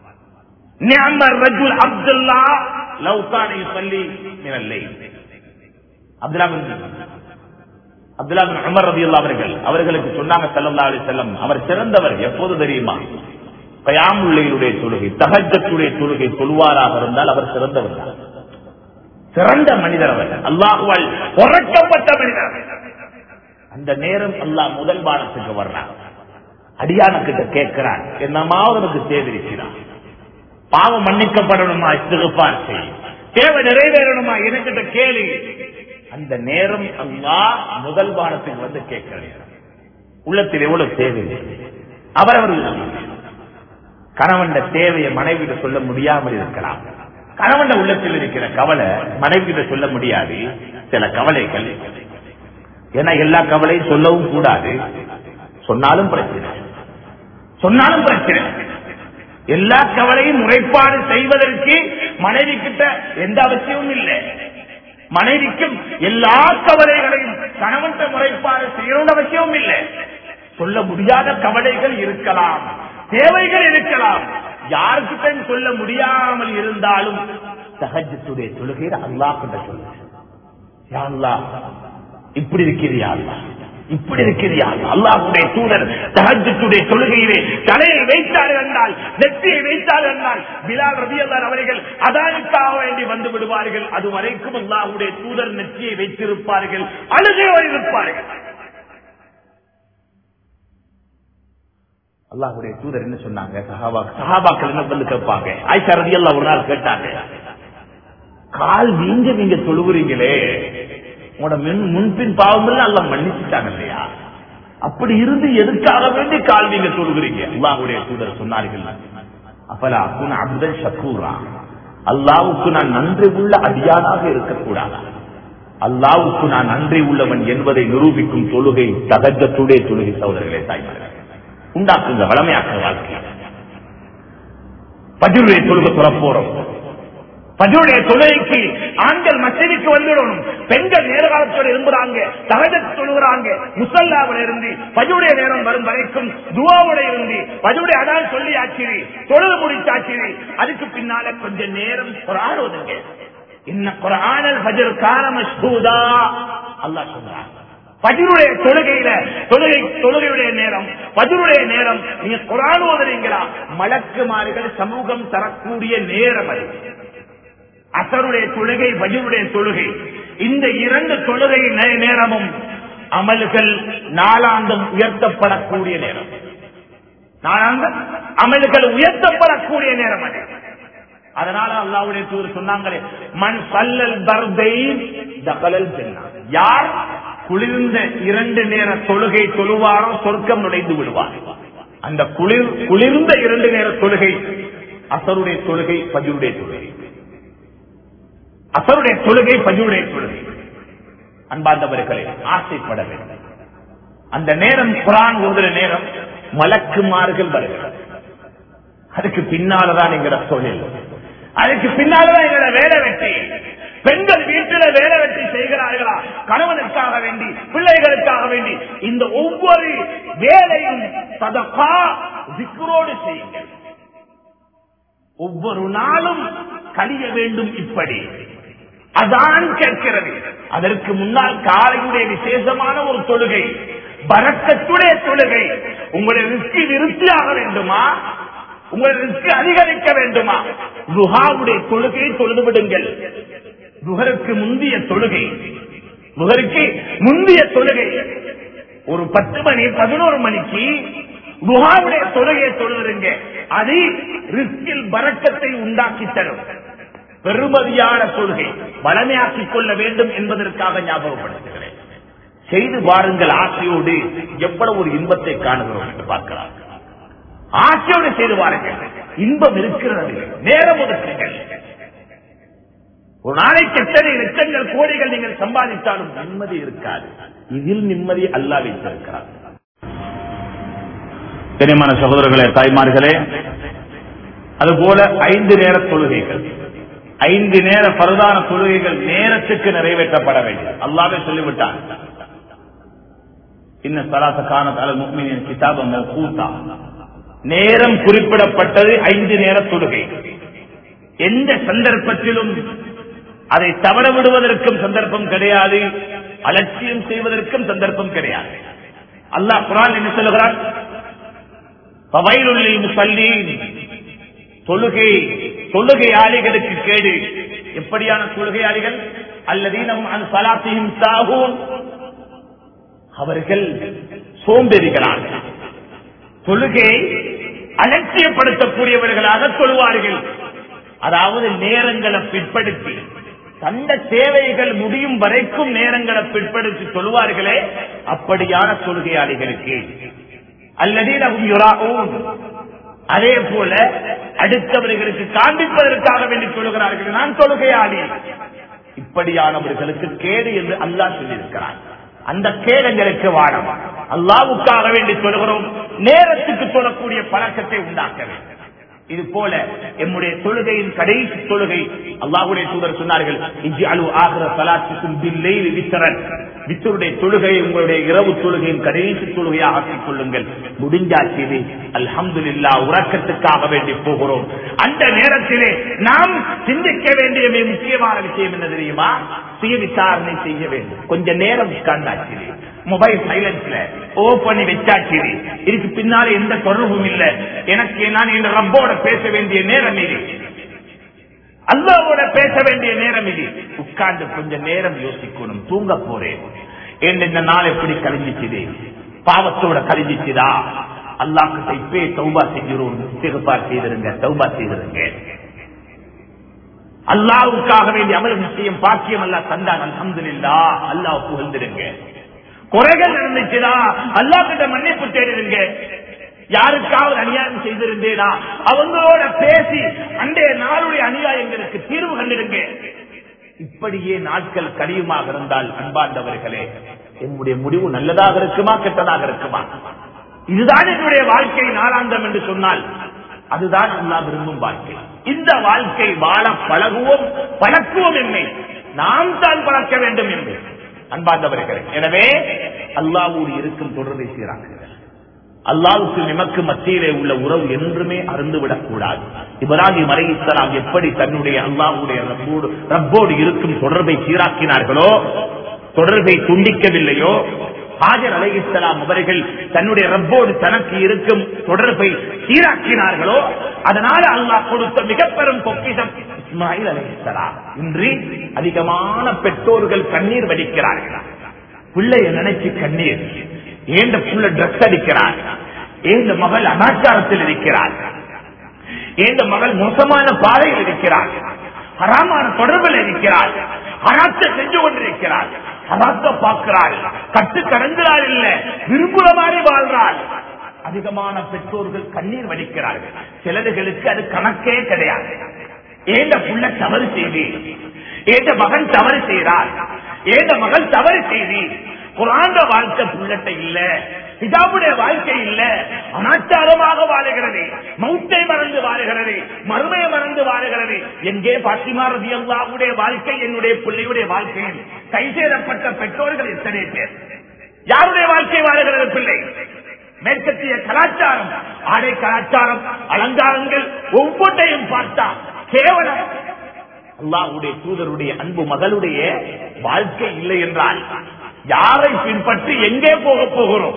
நிஅமர் ரஜுல் அப்துல்லா லவ் கான யுஸல்லி மின் அல்லைல் Abdullah bin Abdullah bin Umar ரலியல்லாஹு அவர்கள் அவர்களுக்கு சொன்னாங்க ஸல்லல்லாஹு அலைஹி வஸல்லம் அவர் சிறந்தவர் எப்போது தெரியுமா கயாமுள்ளையுடைய தொழுகை தஹஜ்ஜத்துடைய தொழுகை சொல்வாராக இருந்தால் அவர் சிறந்தவர் தான் சிறந்த மனிதர் அவர் அல்லாஹுவால் புறக்கப்பட்ட மனிதர் அந்த நேரம் அல்லாஹ் முதல் வாரத்துக்கு வர்றான் அடியான கிட்ட கேட்கிறான் என்னமாவது எனக்கு தேவைக்கிறான் பாவம் மன்னிக்கப்படணுமா இஸ்திகுபார் செய் தேவை நிறைவேறணுமா எனக்கிட்ட கேளு அந்த நேரம் அல்லாஹ் முதல் வாரத்துக்கு வந்து கேட்கிறேன் உள்ளத்தில் எவ்வளவு தேவை அவரவர்கள் கணவன் தேவையை மனைவியிட சொல்ல முடியாமல் இருக்கலாம் கணவன் உள்ளத்தில் இருக்கிற கவலை மனைவியிட சொல்ல முடியாது சில கவலைகள் ஏன்னா எல்லா கவலையும் சொல்லவும் கூடாது சொன்னாலும் பிரச்சனை சொன்னாலும் பிரச்சனை எல்லா கவலையும் முறைப்பாடு செய்வதற்கு மனைவி கிட்ட எந்த அவசியமும் இல்லை மனைவிக்கும் எல்லா கவலைகளையும் கணவன் முறைப்பாடு செய்யணும்னு அவசியமும் இல்லை சொல்ல முடியாத கவலைகள் இருக்கலாம் தேவைகள் இருக்கலாம் யாருக்கிட்ட சொல்ல முடியாமல் இருந்தாலும் சகஜத்துடைய தொழுகையில் அல்லாஹ் கிட்ட சொல்லு யா அல்லாஹ் இப்படி இருக்கிறியா அல்லாஹ் இப்படி இருக்கிறியா அல்லாஹுடைய தூதர் தஹஜத்துடைய தொழுகையிலே தலையை வைத்தார்கள் என்றால் நெற்றியை வைத்தார்கள் என்றால் பிலால் ரபியல்லார் அவர்கள் அதானுக்காக வேண்டி வந்து விடுவார்கள் அது வரைக்கும் அல்லாஹுடைய தூதர் நெற்றியை வைத்திருப்பார்கள் அழுகையோடு இருப்பார்கள் அல்லாஹுடைய தூதர் என்ன சொன்னாங்க சஹாபா சஹாபாக்கள் என்ன வந்து கேட்பாங்க ஆயிஷா ரதியல்லாஹு ஒரு நாள் கேட்டாங்க கால் நீங்க நீங்க தொழுவுறீங்களே உங்களோட மின் முன்பின் பாவம் எல்லாம் எல்லாம் மன்னிச்சுட்டாங்க இல்லையா அப்படி இருந்து எதுக்காக வேண்டி கால் நீங்க தொழுகிறீங்க அல்லாஹுடைய தூதர் சொன்னார்கள் அப்பலா அக்குன அப்தல் ஷக்கூரா அல்லாவுக்கு நான் நன்றி உள்ள அடியானாக இருக்கக்கூடாதா அல்லாவுக்கு நான் நன்றி உள்ளவன் என்பதை நிரூபிக்கும் தொழுகை தகஜத்துடைய தொழுகை சகோதரர்களே தாய்மார்கள் உண்டாக்குங்க வளமையாக்க வாழ்க்கை பஜுருடைய தொழுகை துறப்போறோம் பஜுடைய தொழுகைக்கு ஆண்கள் மசதிக்கு வந்துடணும் பெண்கள் நேர காலத்தோடு இருந்துறாங்க தகஜத் தொழுகிறாங்க முசல்லாவில் இருந்து பஜுடைய நேரம் வரும் வரைக்கும் துவாவோட இருந்து பஜுடைய அடால் சொல்லி ஆச்சிரி தொழுது முடிச்சாச்சிரி அதுக்கு பின்னால கொஞ்ச நேரம் குரான் ஓதுங்க என்ன குரானல் பஜர் கான மஷ்ஹூதா அல்லாஹ் சொல்றான் பஜருடைய தொழுகையில தொழுகை தொழுகையுடைய நேரம் பஜருடைய நேரம் நீங்க குரான் ஓதுறீங்களா மலக்குமார்கள் சமூகம் தரக்கூடிய நேரம் அது அசருடைய தொழுகை பஜருடைய தொழுகை இந்த இரண்டு தொழுகை நே- நேரமும் அமல்கள் நாளாந்தம் உயர்த்தப்படக்கூடிய நேரம் நாளாந்தம் அமல்கள் உயர்த்தப்படக்கூடிய நேரம் அது அதனால அல்லாவுடைய தூர் சொன்னாங்களே மண் சல்லல் பர்தை தகலல் சென்னா யார் குளிர்ந்த இரண்டு நேர தொழுகை தொழுவாரோ சொர்க்கம் நுழைந்து விடுவார் அந்த குளிர் குளிர்ந்த இரண்டு நேர தொழுகை அசருடைய தொழுகை பஜுடைய தொழுகை அசருடைய தொழுகை பஜுடைய தொழுகை அன்பார்ந்தவர்களே ஆசைப்பட வேண்டும் அந்த நேரம் குரான் ஓதுற நேரம் மலக்குமார்கள் வருகிறது அதுக்கு பின்னாலதான் எங்கட தொழில் அதுக்கு பின்னாலதான் எங்கட வேலை வெட்டி பெண்கள் வீட்டில வேலை வெட்டி செய்கிறார்களா கணவனுக்காக வேண்டி பிள்ளைகளுக்காக வேண்டி இந்த ஒவ்வொரு வேலையும் சதகா விக்ரோடு செய்யுங்கள் ஒவ்வொரு நாளும் கழிய வேண்டும் இப்படி அதான் கேட்கிறது அதற்கு முன்னால் காலையுடைய விசேஷமான ஒரு தொழுகை பரக்கத்துடைய தொழுகை உங்களுடைய ரிஸ்கி நிறுத்தியாக வேண்டுமா உங்களுடைய ரிஸ்க் அதிகரிக்க வேண்டுமா ருஹாவுடைய தொழுகையை தொழுது விடுங்கள் நுகருக்கு முந்திய தொழுகை நுகருக்கு முந்திய தொழுகை ஒரு பத்து மணி பதினோரு மணிக்கு ருஹாவுடைய தொழுகையை தொழுதுருங்க அது ரிஸ்கில் பறக்கத்தை உண்டாக்கி தரும் பெருமதியான தொழுகை வளமையாக்கிக் கொள்ள வேண்டும் என்பதற்காக ஞாபகப்படுத்துகிறேன் செய்து பாருங்கள் ஆசையோடு எவ்வளவு ஒரு இன்பத்தை காணுகிறோம் என்று பார்க்கலாம் ஆசையோடு செய்து பாருங்கள் இன்பம் இருக்கிறது நேரம் ஒதுக்குங்கள் ஒரு நாளைக்கு எத்தனை லட்சங்கள் கோடிகள் நீங்கள் சம்பாதித்தாலும் நிம்மதி இருக்காது இதில் நிம்மதி அல்லா வைத்திருக்கிறார் கனிமான சகோதரர்களே தாய்மார்களே அதுபோல ஐந்து நேர தொழுகைகள் ஐந்து நேர பரதான தொழுகைகள் நேரத்துக்கு நிறைவேற்றப்பட வேண்டும் அல்லாவே சொல்லிவிட்டான் இன்ன சலாச காணத்தால முக்மினின் கிதாபம் கூத்தா நேரம் குறிப்பிடப்பட்டது ஐந்து நேர தொழுகை எந்த சந்தர்ப்பத்திலும் அதை தவற விடுவதற்கும் சந்தர்ப்பம் கிடையாது அலட்சியம் செய்வதற்கும் சந்தர்ப்பம் கிடையாது அல்லாஹ் குரான் என்ன சொல்லுகிறான் பவைலுள்ளில் முசல்லீன் தொழுகை தொழுகையாளிகளுக்கு கேடு எப்படியான தொழுகையாளிகள் அல்லதீனம் அன் சலாத்தையும் சாகூன் அவர்கள் சோம்பேறிகளாக தொழுகை அலட்சியப்படுத்தக்கூடியவர்களாக தொழுவார்கள் அதாவது நேரங்களை பிற்படுத்தி தந்த தேவைகள் முடியும் வரைக்கும் நேரங்களை பிற்படுத்தி சொல்வார்களே அப்படியான தொழுகையாளிகளுக்கு அல்லது அதே போல அடுத்தவர்களுக்கு காண்பிப்பதற்காக வேண்டி சொல்லுகிறார்கள் நான் தொழுகையாளி இப்படியானவர்களுக்கு கேடு என்று அல்லாஹ் சொல்லியிருக்கிறார் அந்த கேடங்களுக்கு வாழம் அல்லாவுக்காக வேண்டி சொல்கிறோம் நேரத்துக்கு சொல்லக்கூடிய பழக்கத்தை உண்டாக்க வேண்டும் இது போல எம்முடைய தொழுகையின் கடைசி தொழுகை அல்லாஹுடைய தூதர் சொன்னார்கள் இஜி அலு ஆகிற சலாத்துக்கும் தில்லை வித்தரன் வித்தருடைய தொழுகையை உங்களுடைய இரவு தொழுகையின் கடைசி தொழுகையாக ஆக்கிக் கொள்ளுங்கள் முடிஞ்சாச்சு அல்ஹம்துலில்லா உறக்கத்துக்காக வேண்டி போகிறோம் அந்த நேரத்திலே நாம் சிந்திக்க வேண்டிய மிக முக்கியமான விஷயம் என்ன தெரியுமா சுய விசாரணை செய்ய வேண்டும் கொஞ்ச நேரம் உட்கார்ந்தாச்சு மொபைல் சைலன்ஸ்ல ஓ பண்ணி வச்சாச்சு இதுக்கு பின்னால எந்த தொடர்பும் இல்லை எனக்கு நான் இந்த ரப்போட பேச வேண்டிய நேரம் இது அல்லாவோட பேச வேண்டிய நேரம் இது உட்கார்ந்து கொஞ்ச நேரம் யோசிக்கணும் தூங்க போறேன் ஏன் இந்த நாள் எப்படி கழிஞ்சிச்சுது பாவத்தோட கழிஞ்சிச்சுதா அல்லாஹ் இப்பே தௌபா செஞ்சிரும் சிறுபார் செய்திருங்க தௌபா செய்திருங்க அல்லாவுக்காக வேண்டிய அமல் நிச்சயம் பாக்கியம் அல்லா தந்தான் அல்ஹம்துலில்லா அல்லாஹ் புகழ்ந்திருங்க குறைகள் இருந்துச்சுதா அல்லா கிட்ட மன்னிப்பு தேடிருங்க யாருக்காவது அநியாயம் செய்திருந்தேனா அவங்களோட பேசி அன்றைய நாளுடைய அநியாயங்களுக்கு தீர்வு கண்டிருங்க இப்படியே நாட்கள் கடியுமாக இருந்தால் அன்பார்ந்தவர்களே என்னுடைய முடிவு நல்லதாக இருக்குமா கெட்டதாக இருக்குமா இதுதான் என்னுடைய வாழ்க்கை நாளாந்தம் என்று சொன்னால் அதுதான் அல்லாஹ் விரும்பும் வாழ்க்கை இந்த வாழ்க்கை வாழ பழகுவோம் பழக்குவோம் என்னை நாம் தான் பழக்க வேண்டும் என்று அன்பார்ந்தவர்களே எனவே அல்லாவோடு இருக்கும் தொடர்பை சீராக்குங்கள் அல்லாவுக்கு நிமக்கு மத்தியிலே உள்ள உறவு என்றுமே அருந்துவிடக் கூடாது இப்ராஹிம் அலைஹிஸ்ஸலாம் எப்படி தன்னுடைய அல்லாவுடைய ரப்போடு ரப்போடு இருக்கும் தொடர்பை சீராக்கினார்களோ தொடர்பை துண்டிக்கவில்லையோ ஹாஜர் அலைஹிஸ்ஸலாம் அவர்கள் தன்னுடைய ரப்போடு தனக்கு இருக்கும் தொடர்பை சீராக்கினார்களோ அதனால அல்லாஹ் கொடுத்த மிக பெரும் பொக்கிஷம் இஸ்மாயில் அலைஹிஸ்ஸலாம் இன்றி அதிகமான பெற்றோர்கள் கண்ணீர் வடிக்கிறார்கள் பிள்ளைய நினைச்சு கண்ணீர் ஏந்த புள்ள ட்ரெஸ் அடிக்கிறார் ஏந்த மகள் அனாச்சாரத்தில் இருக்கிறார் ஏந்த மகள் மோசமான பாதையில் இருக்கிறார் ஹராமான தொடர்பில் இருக்கிறார் ஹராத்தை செஞ்சு கொண்டிருக்கிறார் ஹராத்த பார்க்கிறாள் கட்டு கடந்துறாள் இல்ல விரும்புற மாதிரி வாழ்றாள் அதிகமான பெற்றோர்கள் கண்ணீர் வடிக்கிறார்கள் சிலர்களுக்கு அது கணக்கே கிடையாது ஏந்த புள்ள தவறு செய்தி ஏந்த மகன் தவறு செய்கிறார் ஏந்த மகள் தவறு செய்தி குராந்த வாழ்க்கை புள்ளட்டை இல்ல ஹிஜாபுடைய வாழ்க்கை இல்ல அனாச்சாரமாக வாழுகிறது மௌத்தை மறந்து வாழுகிறது மறுமையை மறந்து வாழுகிறது எங்கே பாத்திமா ரதி அல்லாவுடைய வாழ்க்கை என்னுடைய பிள்ளையுடைய வாழ்க்கையில் கை சேரப்பட்ட பெற்றோர்கள் எத்தனை பேர் யாருடைய வாழ்க்கை வாழுகிறது பிள்ளை மேற்கத்திய கலாச்சாரம் ஆடை கலாச்சாரம் அலங்காரங்கள் ஒவ்வொன்றையும் பார்த்தா கேவலம் அல்லாவுடைய தூதருடைய அன்பு மகளுடைய வாழ்க்கை இல்லை என்றால் யாரை பின்பற்றி எங்கே போக போகிறோம்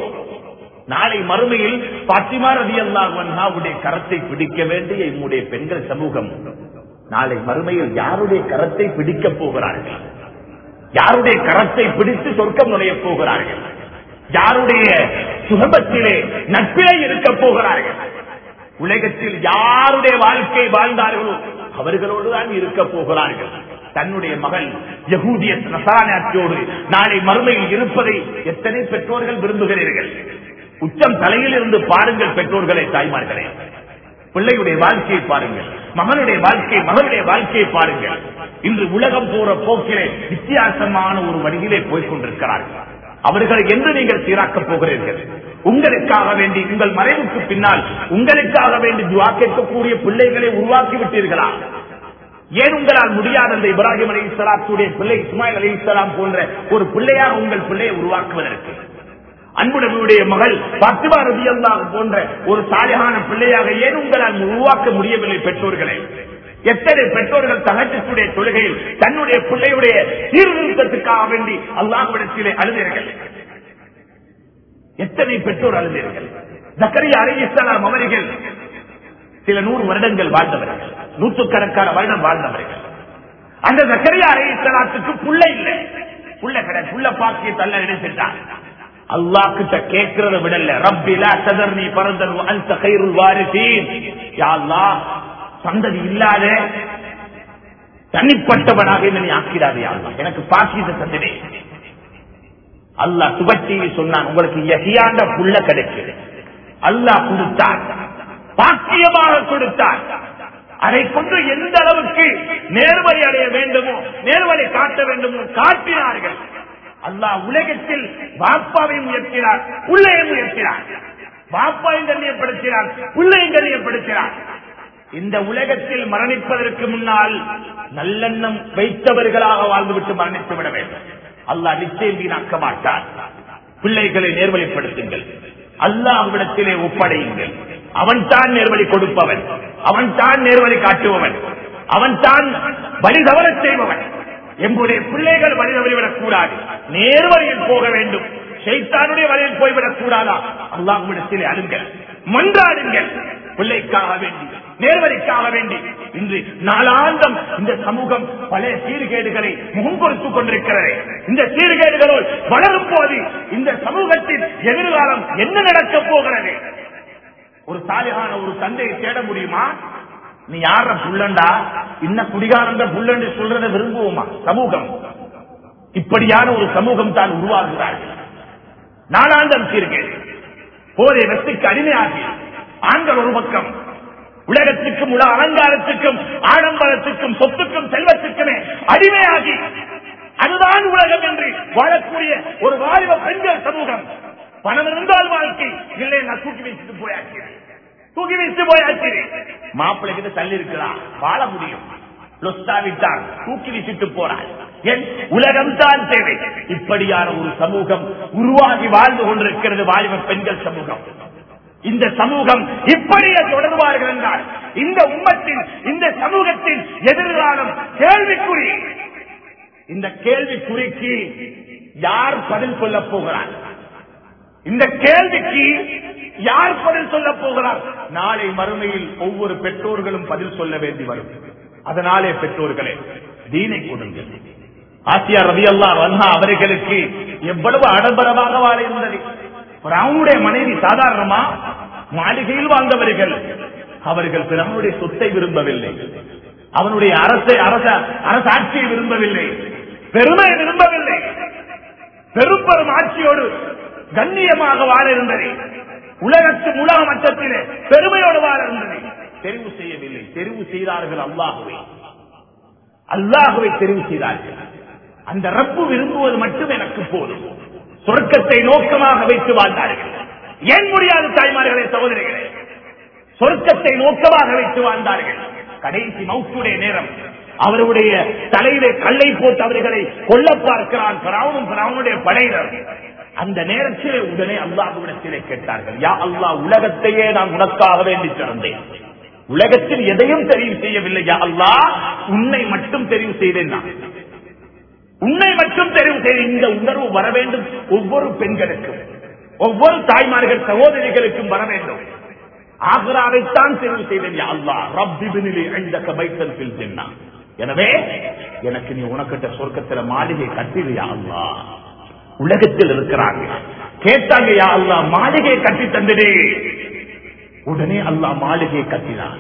நாளை மறுமையில் பாத்திமா ரதி அல்லாவுடைய கரத்தை பிடிக்க வேண்டிய நம்முடைய பெண்கள் சமூகம் நாளை மறுமையில் யாருடைய கரத்தை பிடிக்கப் போகிறார்கள் யாருடைய கரத்தை பிடித்து சொர்க்கம் நுழைய போகிறார்கள் யாருடைய சுகபத்திலே நட்பிலே இருக்க போகிறார்கள் உலகத்தில் யாருடைய வாழ்க்கை வாழ்ந்தார்களோ அவர்களோடு தான் இருக்க போகிறார்கள் தன்னுடைய மகள் யகூதிய நசாராட்சியோடு நாளை மறுமையில் இருப்பதை எத்தனை பெற்றோர்கள் விரும்புகிறீர்கள் உச்சம் தலையில் இருந்து பாருங்கள் பெற்றோர்களை தாய்மார்களே பிள்ளையுடைய வாழ்க்கையை பாருங்கள் மகனுடைய வாழ்க்கை மகனுடைய வாழ்க்கையை பாருங்கள் இன்று உலகம் போற போக்கிலே வித்தியாசமான ஒரு வழியிலே போய்கொண்டிருக்கிறார்கள் அவர்களை என்று நீங்கள் சீராக்கப் போகிறீர்கள் உங்களுக்காக வேண்டி உங்கள் மறைவுக்கு பின்னால் உங்களுக்காக வேண்டி துவா கேட்கக்கூடிய பிள்ளைகளை உருவாக்கி விட்டீர்களா ஏன் உங்களால் முடியாத அந்த இப்ராஹிம் அலி இஸ்லாத்துடைய பிள்ளை இஸ்மாயில் அலி இஸ்லாம் போன்ற ஒரு பிள்ளையாக உங்கள் பிள்ளையை உருவாக்குவதற்கு அன்புடனுடைய மகள் பத்துமா ரதியல்லாஹ் போன்ற ஒரு சாலையான பிள்ளையாக ஏன் உங்களால் உருவாக்க முடியவில்லை பெற்றோர்களை எத்தனை பெற்றோர்கள் தகச்சத்துடைய தொழுகையில் தன்னுடைய பிள்ளையுடைய சீர்திருத்தத்துக்காக வேண்டி அல்லாஹ்விடத்திலே அழுதீர்கள் எத்தனை பெற்றோர் அழுதீர்கள் ஜக்கரியா அலி இஸ்லாம் அவர்கள் சில நூறு வருடங்கள் வாழ்ந்தவர்கள் நூற்றுக்கணக்கான வருடம் வாழ்ந்தவர்கள் அந்த ஜக்கரியா அலி இஸ்லாத்துக்கு புள்ள இல்லை புள்ள கிடையாது புள்ள பாக்கிய தள்ள நினைச்சிட்டார் அல்லாஹ் கிட்ட கேட்கிறத விடல ரப்பிலா சதர்னி பரந்தன் அந்த கைருள் வாரிசீன் யா அல்லாஹ் சந்ததி இல்லாத தனிப்பட்டவனாக என்னை ஆக்கிடாதே அல்லாஹ் எனக்கு பாக்கியத்தை தந்தனே அல்லாஹ் சுபத்தியை சொன்னான் உங்களுக்கு எகியாண்ட புள்ள கிடைக்குது அல்லாஹ் கொடுத்தார் பாக்கியமாக கொடுத்தார் அதை கொண்டு எந்த அளவுக்கு நேர்வழி அடைய வேண்டுமோ நேர்வழி காட்ட வேண்டுமோ காட்டினார்கள் அல்லாஹ் உலகத்தில் பாப்பாவையும் உயர்த்தினார் உள்ளையும் உயர்த்தினார் பாப்பாவையும் கண்ணியப்படுத்தினார் உள்ளையும் கண்ணியப்படுத்தினார் இந்த உலகத்தில் மரணிப்பதற்கு முன்னால் நல்லெண்ணம் வைத்தவர்களாக வாழ்ந்துவிட்டு மரணித்து விட வேண்டும் அல்லாஹ் நிச்சயம் வீணாக்க மாட்டார் பிள்ளைகளை நேர்வழிப்படுத்துங்கள் அல்லாஹ்விடத்திலே ஒப்படையுங்கள் அவன் தான் நேர்வழி கொடுப்பவன் அவன் தான் நேர்வழி காட்டுபவன் அவன் தான் வழி தவறச் செய்பவன் எங்களுடைய பிள்ளைகள் வழி தவறிவிடக் கூடாது நேர்வழியில் போக வேண்டும் சைத்தானுடைய வழியில் போய்விடக் கூடாதா அல்லாஹ்விடத்திலே அழுங்கள் மன்றாடுங்கள் பிள்ளைக்காக வேண்டி நேர்வழிக்காக வேண்டி இன்று நாளாந்தம் இந்த சமூகம் பல சீர்கேடுகளை முகம் கொடுத்துக் கொண்டிருக்கிறது இந்த சீர்கேடுகளோடு வளரும் போது இந்த சமூகத்தின் எதிர்காலம் என்ன நடக்கப் போகிறது ஒரு சாலிகான ஒரு தந்தையை தேட முடியுமா நீ யார புள்ளண்டா இன்ன குடிகாரந்த புள்ளண்டு சொல்றதை விரும்புவோமா சமூகம் இப்படியான ஒரு சமூகம் தான் உருவாகுகிறார்கள் நாளாந்தம் சீர்கேடு போதை வெத்துக்கு அடிமையாகி ஆண்கள் ஒரு பக்கம் உலகத்துக்கும் உலக அலங்காரத்துக்கும் ஆடம்பரத்துக்கும் சொத்துக்கும் செல்வத்துக்குமே அடிமையாகி அதுதான் உலகம் என்று வாழக்கூடிய ஒரு வாலிப பெண்கள் சமூகம் பணம் இருந்தால் வாழ்க்கை இல்லை நான் தூக்கி வைத்துட்டு போயாச்சு தூக்கி வைத்து போயாச்சு மாப்பிள்ளை கிட்ட தள்ளி இருக்கிறான் வாழ முடியும் லொஸ்தா விட்டான் தூக்கி வீசிட்டு போறாள் என் உலகம் தான் தேவை இப்படியான ஒரு சமூகம் உருவாகி வாழ்ந்து கொண்டிருக்கிறது வாலிப பெண்கள் சமூகம் இந்த சமூகம் இப்படியே தொடர்வார்கள் என்றால் இந்த உம்மத்தின் இந்த சமூகத்தின் எதிர்காலம் கேள்விக்குறி இந்த கேள்விக்குறிக்கு யார் பதில் சொல்ல போகிறார் இந்த கேள்விக்கு யார் பதில் சொல்ல போகிறார் நாளை மறுமையில் ஒவ்வொரு பெற்றோர்களும் பதில் சொல்ல வேண்டி வரும் அதனாலே பெற்றோர்களே தீனை கொடுங்கள் ஆசியா ரவி அல்லா வன்ஹா அவர்களுக்கு எவ்வளவு ஆடம்பரமாக வாழ இருந்தது அவனுடைய மனைவி சாதாரணமா மாளிகையில் வாழ்ந்தவர்கள் அவர்கள் பிறனுடைய சொத்தை விரும்பவில்லை அவனுடைய அரசை அரச அரசாட்சியை விரும்பவில்லை பெருமை விரும்பவில்லை பெரும் பெரும் ஆட்சியோடு கண்ணியமாக வாழ இருந்தது உலகத்து உலக மட்டத்திலே பெருமையோடு வாழ இருந்தது தெரிவு செய்யவில்லை தெரிவு செய்தார்கள் அல்லாஹுவை அல்லாஹுவை தெரிவு செய்தார்கள் அந்த ரப்பு விரும்புவது மட்டும் எனக்கு போதும் சொர்க்கத்தை நோக்கமாக வைத்து வாழ்ந்தார்கள் ஏன் முடியாது தாய்மார்களே சகோதரிகளே சொர்க்கத்தை நோக்கமாக வைத்து வாழ்ந்தார்கள் கடைசி மவுத்துடைய நேரம் அவருடைய தலையிலே கல்லை போட்டு அவர்களை கொல்ல பார்க்கிறான் பிராவனும் பிராவனுடைய படையினர் அந்த நேரத்திலே உடனே அல்லாஹுவிடத்திலே கேட்டார்கள் யா அல்லாஹ் உலகத்தையே நான் உனக்காக வேண்டி திறந்தேன் உலகத்தில் எதையும் தெரிவு செய்யவில்லை யா அல்லாஹ் உன்னை மட்டும் தெரிவு செய்தேன் நான் உன்னை மட்டும் தெரிவு செய்த இந்த உணர்வு வர வேண்டும் ஒவ்வொரு பெண்களுக்கும் ஒவ்வொரு தாய்மார்கள் சகோதரிகளுக்கும் வர வேண்டும் ஆக்ராவைத்தான் தெரிவு செய்தேன் யா அல்லாஹ் ரப்பிபினிலே இந்த கபைத்தல் பில் ஜென்னா எனவே எனக்கு நீ உனக்கிட்ட சொர்க்கத்துல மாளிகை கட்டிடு யா அல்லாஹ் உலகத்தில் இருக்கிறாங்க கேட்டாங்க யா அல்லா மாளிகை கட்டி தந்துடு உடனே அல்லா மாளிகை கட்டினான்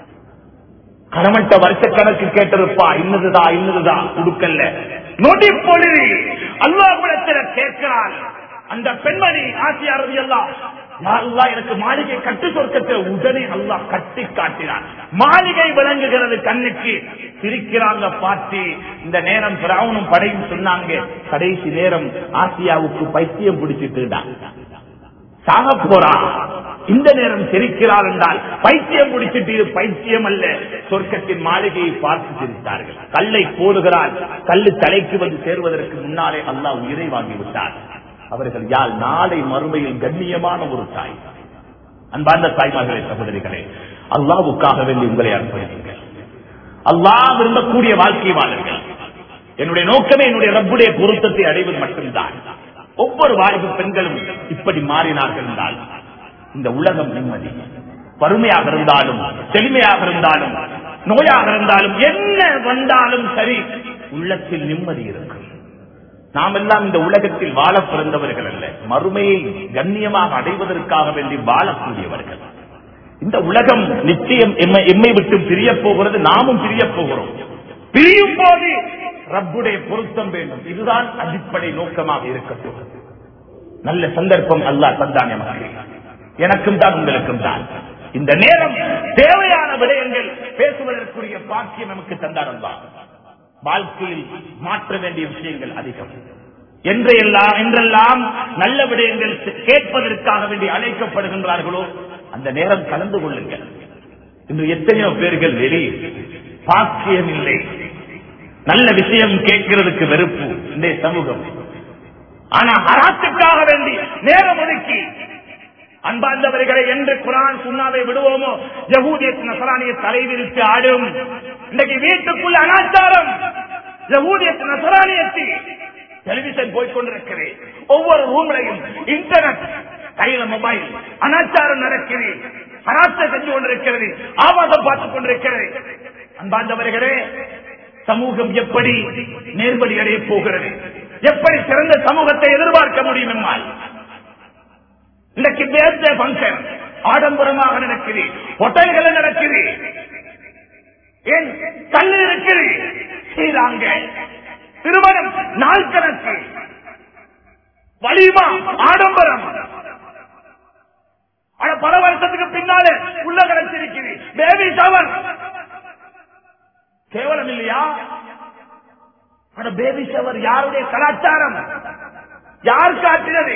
கடமட்ட வருஷ கணக்கு கேட்டிருப்பா இன்னதுதா இன்னதுதா கொடுக்கல நொடி பொழுது அல்லாஹ்விடத்துல கேட்கிறான் அந்த பெண்மணி ஆசியாரதி எல்லாம் அல்லா எனக்கு மாளிகை கட்டு சொர்க்கத்தை உடனே அல்லாஹ் கட்டி காட்டினான் மாளிகை விளங்குகிறது கண்ணுக்கு சிரிக்கிறாங்க பார்த்து இந்த நேரம் பிராவனும் படையும் சொன்னாங்க கடைசி நேரம் ஆசியாவுக்கு பைத்தியம் பிடிச்சிட்டுதான் சாக போறா இந்த நேரம் சிரிக்கிறார் என்றால் பைத்தியம் பிடிச்சிட்டு இது பைத்தியம் அல்ல சொர்க்கத்தின் மாளிகையை பார்த்து சிரித்தார்கள் கல்லை போடுகிறார் கல்லு தலைக்கு வந்து சேருவதற்கு முன்னாலே அல்லாஹ் உயிரை வாங்கிவிட்டார் அவர்கள் யாழ் நாளை மறுமையில் கண்ணியமான ஒரு தாய் அன்பார்ந்த தாய்மார்களே சகோதரிகளே அல்லாவுக்காக வேண்டி உங்களை அர்ப்பணிங்கள் அல்லாஹ் விரும்பக்கூடிய வாழ்க்கை வாழுங்கள் என்னுடைய நோக்கமே என்னுடைய ரப்புடைய பொருத்தத்தை அடைவது மட்டும்தான் ஒவ்வொரு வாலிப பெண்களும் இப்படி மாறினார்கள் என்றால் இந்த உலகம் நிம்மதி வறுமையாக இருந்தாலும் செழுமையாக இருந்தாலும் நோயாக இருந்தாலும் என்ன வந்தாலும் சரி உள்ளத்தில் நிம்மதி இருக்கும் நாம் எல்லாம் இந்த உலகத்தில் வாழ பிறந்தவர்கள் அல்ல மறுமையை கண்ணியமாக அடைவதற்காக வேண்டி வாழக்கூடியவர்கள் இந்த உலகம் நிச்சயம் எம்மை- எம்மை விட்டு பிரிய போகிறது நாமும் பிரிய போகிறோம் பிரியும் போது ரப்புடைய பொருத்தம் வேண்டும் இதுதான் அடிப்படை நோக்கமாக இருக்கட்டும் நல்ல சந்தர்ப்பம் அல்லாஹ் தந்தான் நமக்கு எனக்கும் தான் உங்களுக்கும் தான் இந்த நேரம் தேவையான விடயங்கள் பேசுவதற்குரிய பாக்கியம் நமக்கு தந்தார் அல்லாஹ் வாழ்க்கையில் மாற்ற வேண்டிய விஷயங்கள் அதிகம் என்றெல்லாம் என்றெல்லாம் நல்ல விடயங்கள் கேட்பதற்காக வேண்டி அழைக்கப்படுகின்றார்களோ அந்த நேரம் கலந்து கொள்ளுங்கள் இன்று எத்தனையோ பேர்கள் வெளி பாக்கியம் இல்லை நல்ல விஷயம் கேட்கிறதுக்கு வெறுப்பு இந்த சமூகம் ஆனா ஹராத்துக்காக வேண்டி நேரம் ஒதுக்கி அன்பார்ந்தவர்களை என்று குரான் சுண்ணாவை விடுவோமோ யகூதிய நசராணிய தலைவிரித்து ஆடும் இன்னைக்கு வீட்டுக்குள்ள அனாச்சாரம் யகூதிய நசராணியத்தை டெலிவிஷன் போய்கொண்டிருக்கிறேன் ஒவ்வொரு ரூம்லையும் இன்டர்நெட் கையில மொபைல் அனாச்சாரம் நடக்கிறது ஹராத்தை செஞ்சு கொண்டிருக்கிறது ஆபாசம் பார்த்துக் கொண்டிருக்கிறது அன்பார்ந்தவர்களே சமூகம் எப்படி நேர்வழி அடைய போகிறது எப்படி சிறந்த சமூகத்தை எதிர்பார்க்க முடியும் எம்மால் இன்றைக்கு பேர்தே பங்கன் ஆடம்பரமாக நடக்குது ஹோட்டல்கள் நடக்குது ஏன் கல்லு இருக்குது செய்தாங்க திருமணம் நாள் கணக்கு வலிமா ஆடம்பரம் ஆனா பல வருஷத்துக்கு பின்னாலே உள்ள கிடைச்சிருக்குது பேபி ஷவர் கேவலம் இல்லையா ஆனா பேபி ஷவர் யாருடைய கலாச்சாரம் யார் காட்டினது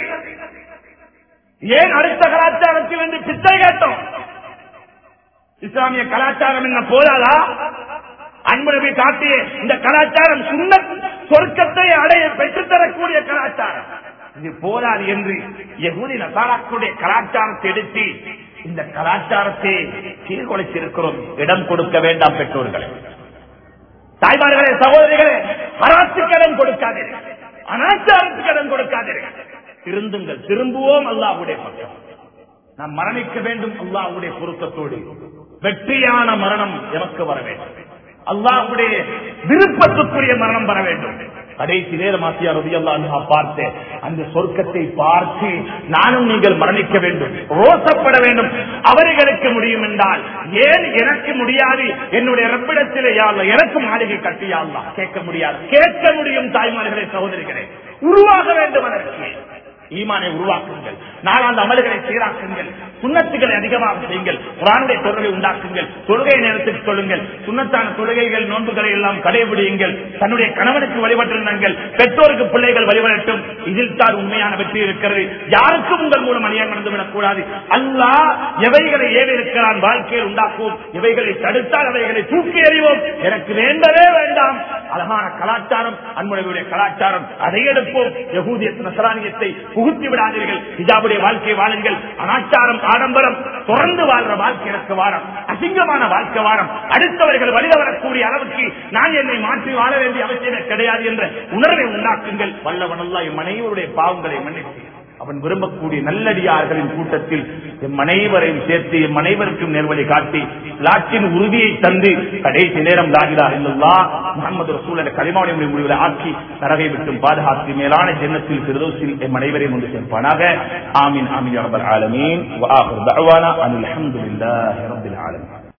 ஏன் அடுத்த கலாச்சாரத்தில் என்று பிச்சை கேட்டோம் இஸ்லாமிய கலாச்சாரம் என்ன போதாதா அன்புநபி காட்டிய இந்த கலாச்சாரம் சுண்ண சொர்க்கத்தை அடைய பெற்றுத்தரக்கூடிய கலாச்சாரம் இது போதாது என்று யகுதி நசாராக்களுடைய கலாச்சாரத்தை எடுத்து இந்த கலாச்சாரத்தை சீர்குலைச்சிருக்கிறோம் இடம் கொடுக்க வேண்டாம் பெற்றோர்களே தாய்மார்களே சகோதரிகளே அராத்துக்கு இடம் கொடுக்காதீர்கள் அனாச்சாரத்துக்கு இடம் கொடுக்காதீர்கள் திருந்துங்கள் திரும்புவோம் அல்லாஹ்வுடைய பக்கம் நாம் மரணிக்க வேண்டும் அல்லாஹ்வுடைய பொருத்தத்தோடு வெற்றியான மரணம் எமக்கு வர வேண்டும் அல்லாஹ்வுடைய விருப்பத்துக்குரிய மரணம் வர வேண்டும் கடைசி நேரம் ஆசியா ரவி அல்லா பார்த்து அந்த சொர்க்கத்தை பார்த்து நானும் நீங்கள் மரணிக்க வேண்டும் ரோசப்பட வேண்டும் அவர்களுக்கு முடியும் என்றால் ஏன் எனக்கு முடியாது என்னுடைய ரப்பிடத்திலே யாழ்ல எனக்கு மாளிகை கட்டியாள்லா கேட்க முடியாது கேட்க முடியும் தாய்மார்களே சகோதரிகளே உருவாக வேண்டும் அதற்கு ஈமானை உருவாக்குங்கள் நாளாந்த அமல்களை சீராக்குங்கள் சுண்ணத்துகளை அதிகமாக செய்யுங்கள் குரானுடைய தொழுகை உண்டாக்குங்கள் தொழுகை நேரத்துக்கு சொல்லுங்கள் சுண்ணத்தான தொழுகைகள் நோன்புகளை எல்லாம் கடைபிடியுங்கள் தன்னுடைய கணவனுக்கு வழிபட்டிருந்தாங்கள் பெற்றோருக்கு பிள்ளைகள் வழிபடட்டும் இதில் தான் உண்மையான வெற்றி இருக்கிறது யாருக்கும் உங்கள் மூலம் அநியாயம் நடந்துவிடக் கூடாது அல்லாஹ் எவைகளை ஏவி இருக்கிறான் வாழ்க்கையில் உண்டாக்குவோம் எவைகளை தடுத்தால் அவைகளை தூக்கி எறிவோம் எனக்கு வேண்டவே வேண்டாம் அழகான கலாச்சாரம் அன்புடைய கலாச்சாரம் அதை எடுப்போம் யகூதிய நசரானியத்தை புகுத்தி விடாதீர்கள் ஹிஜாபுடைய வாழ்க்கை வாழுங்கள் அனாச்சாரம் ஆடம்பரம் தொடர்ந்து வாழ்ற வாழ்க்கை எனக்கு வாரம் அசிங்கமான வாழ்க்கை வாரம் அடுத்தவர்கள் வழித வரக்கூடிய அளவுக்கு நான் என்னை மாற்றி வாழ வேண்டிய அவசியமே கிடையாது என்ற உணர்வை உண்டாக்குங்கள் வல்லவனல்லா என் மனைவருடைய பாவங்களை மன்னித்து அவன் விரும்பக்கூடிய நல்லடியார்களின் கூட்டத்தில் எம் அனைவரையும் சேர்த்து எம் அனைவருக்கும் நேர்வழி காட்டி லாற்றின் உறுதியை தந்து கடைசி நேரம் லாகிலா இல்லல்லா முகமது ரசூல் கலிமாவுடைய முடிவில் ஆக்கி நரகை விட்டும் பாதுகாத்து மேலான ஜென்னத்தில் பிரதோசில் எம் அனைவரையும் ஒன்று சேர்ப்பானாக ஆமீன் ஆமீன் ரப்பல் ஆலமீன் வஆஹிர் தஅவானா அனில் ஹம்துலில்லாஹி ரப்பில் ஆலமீன்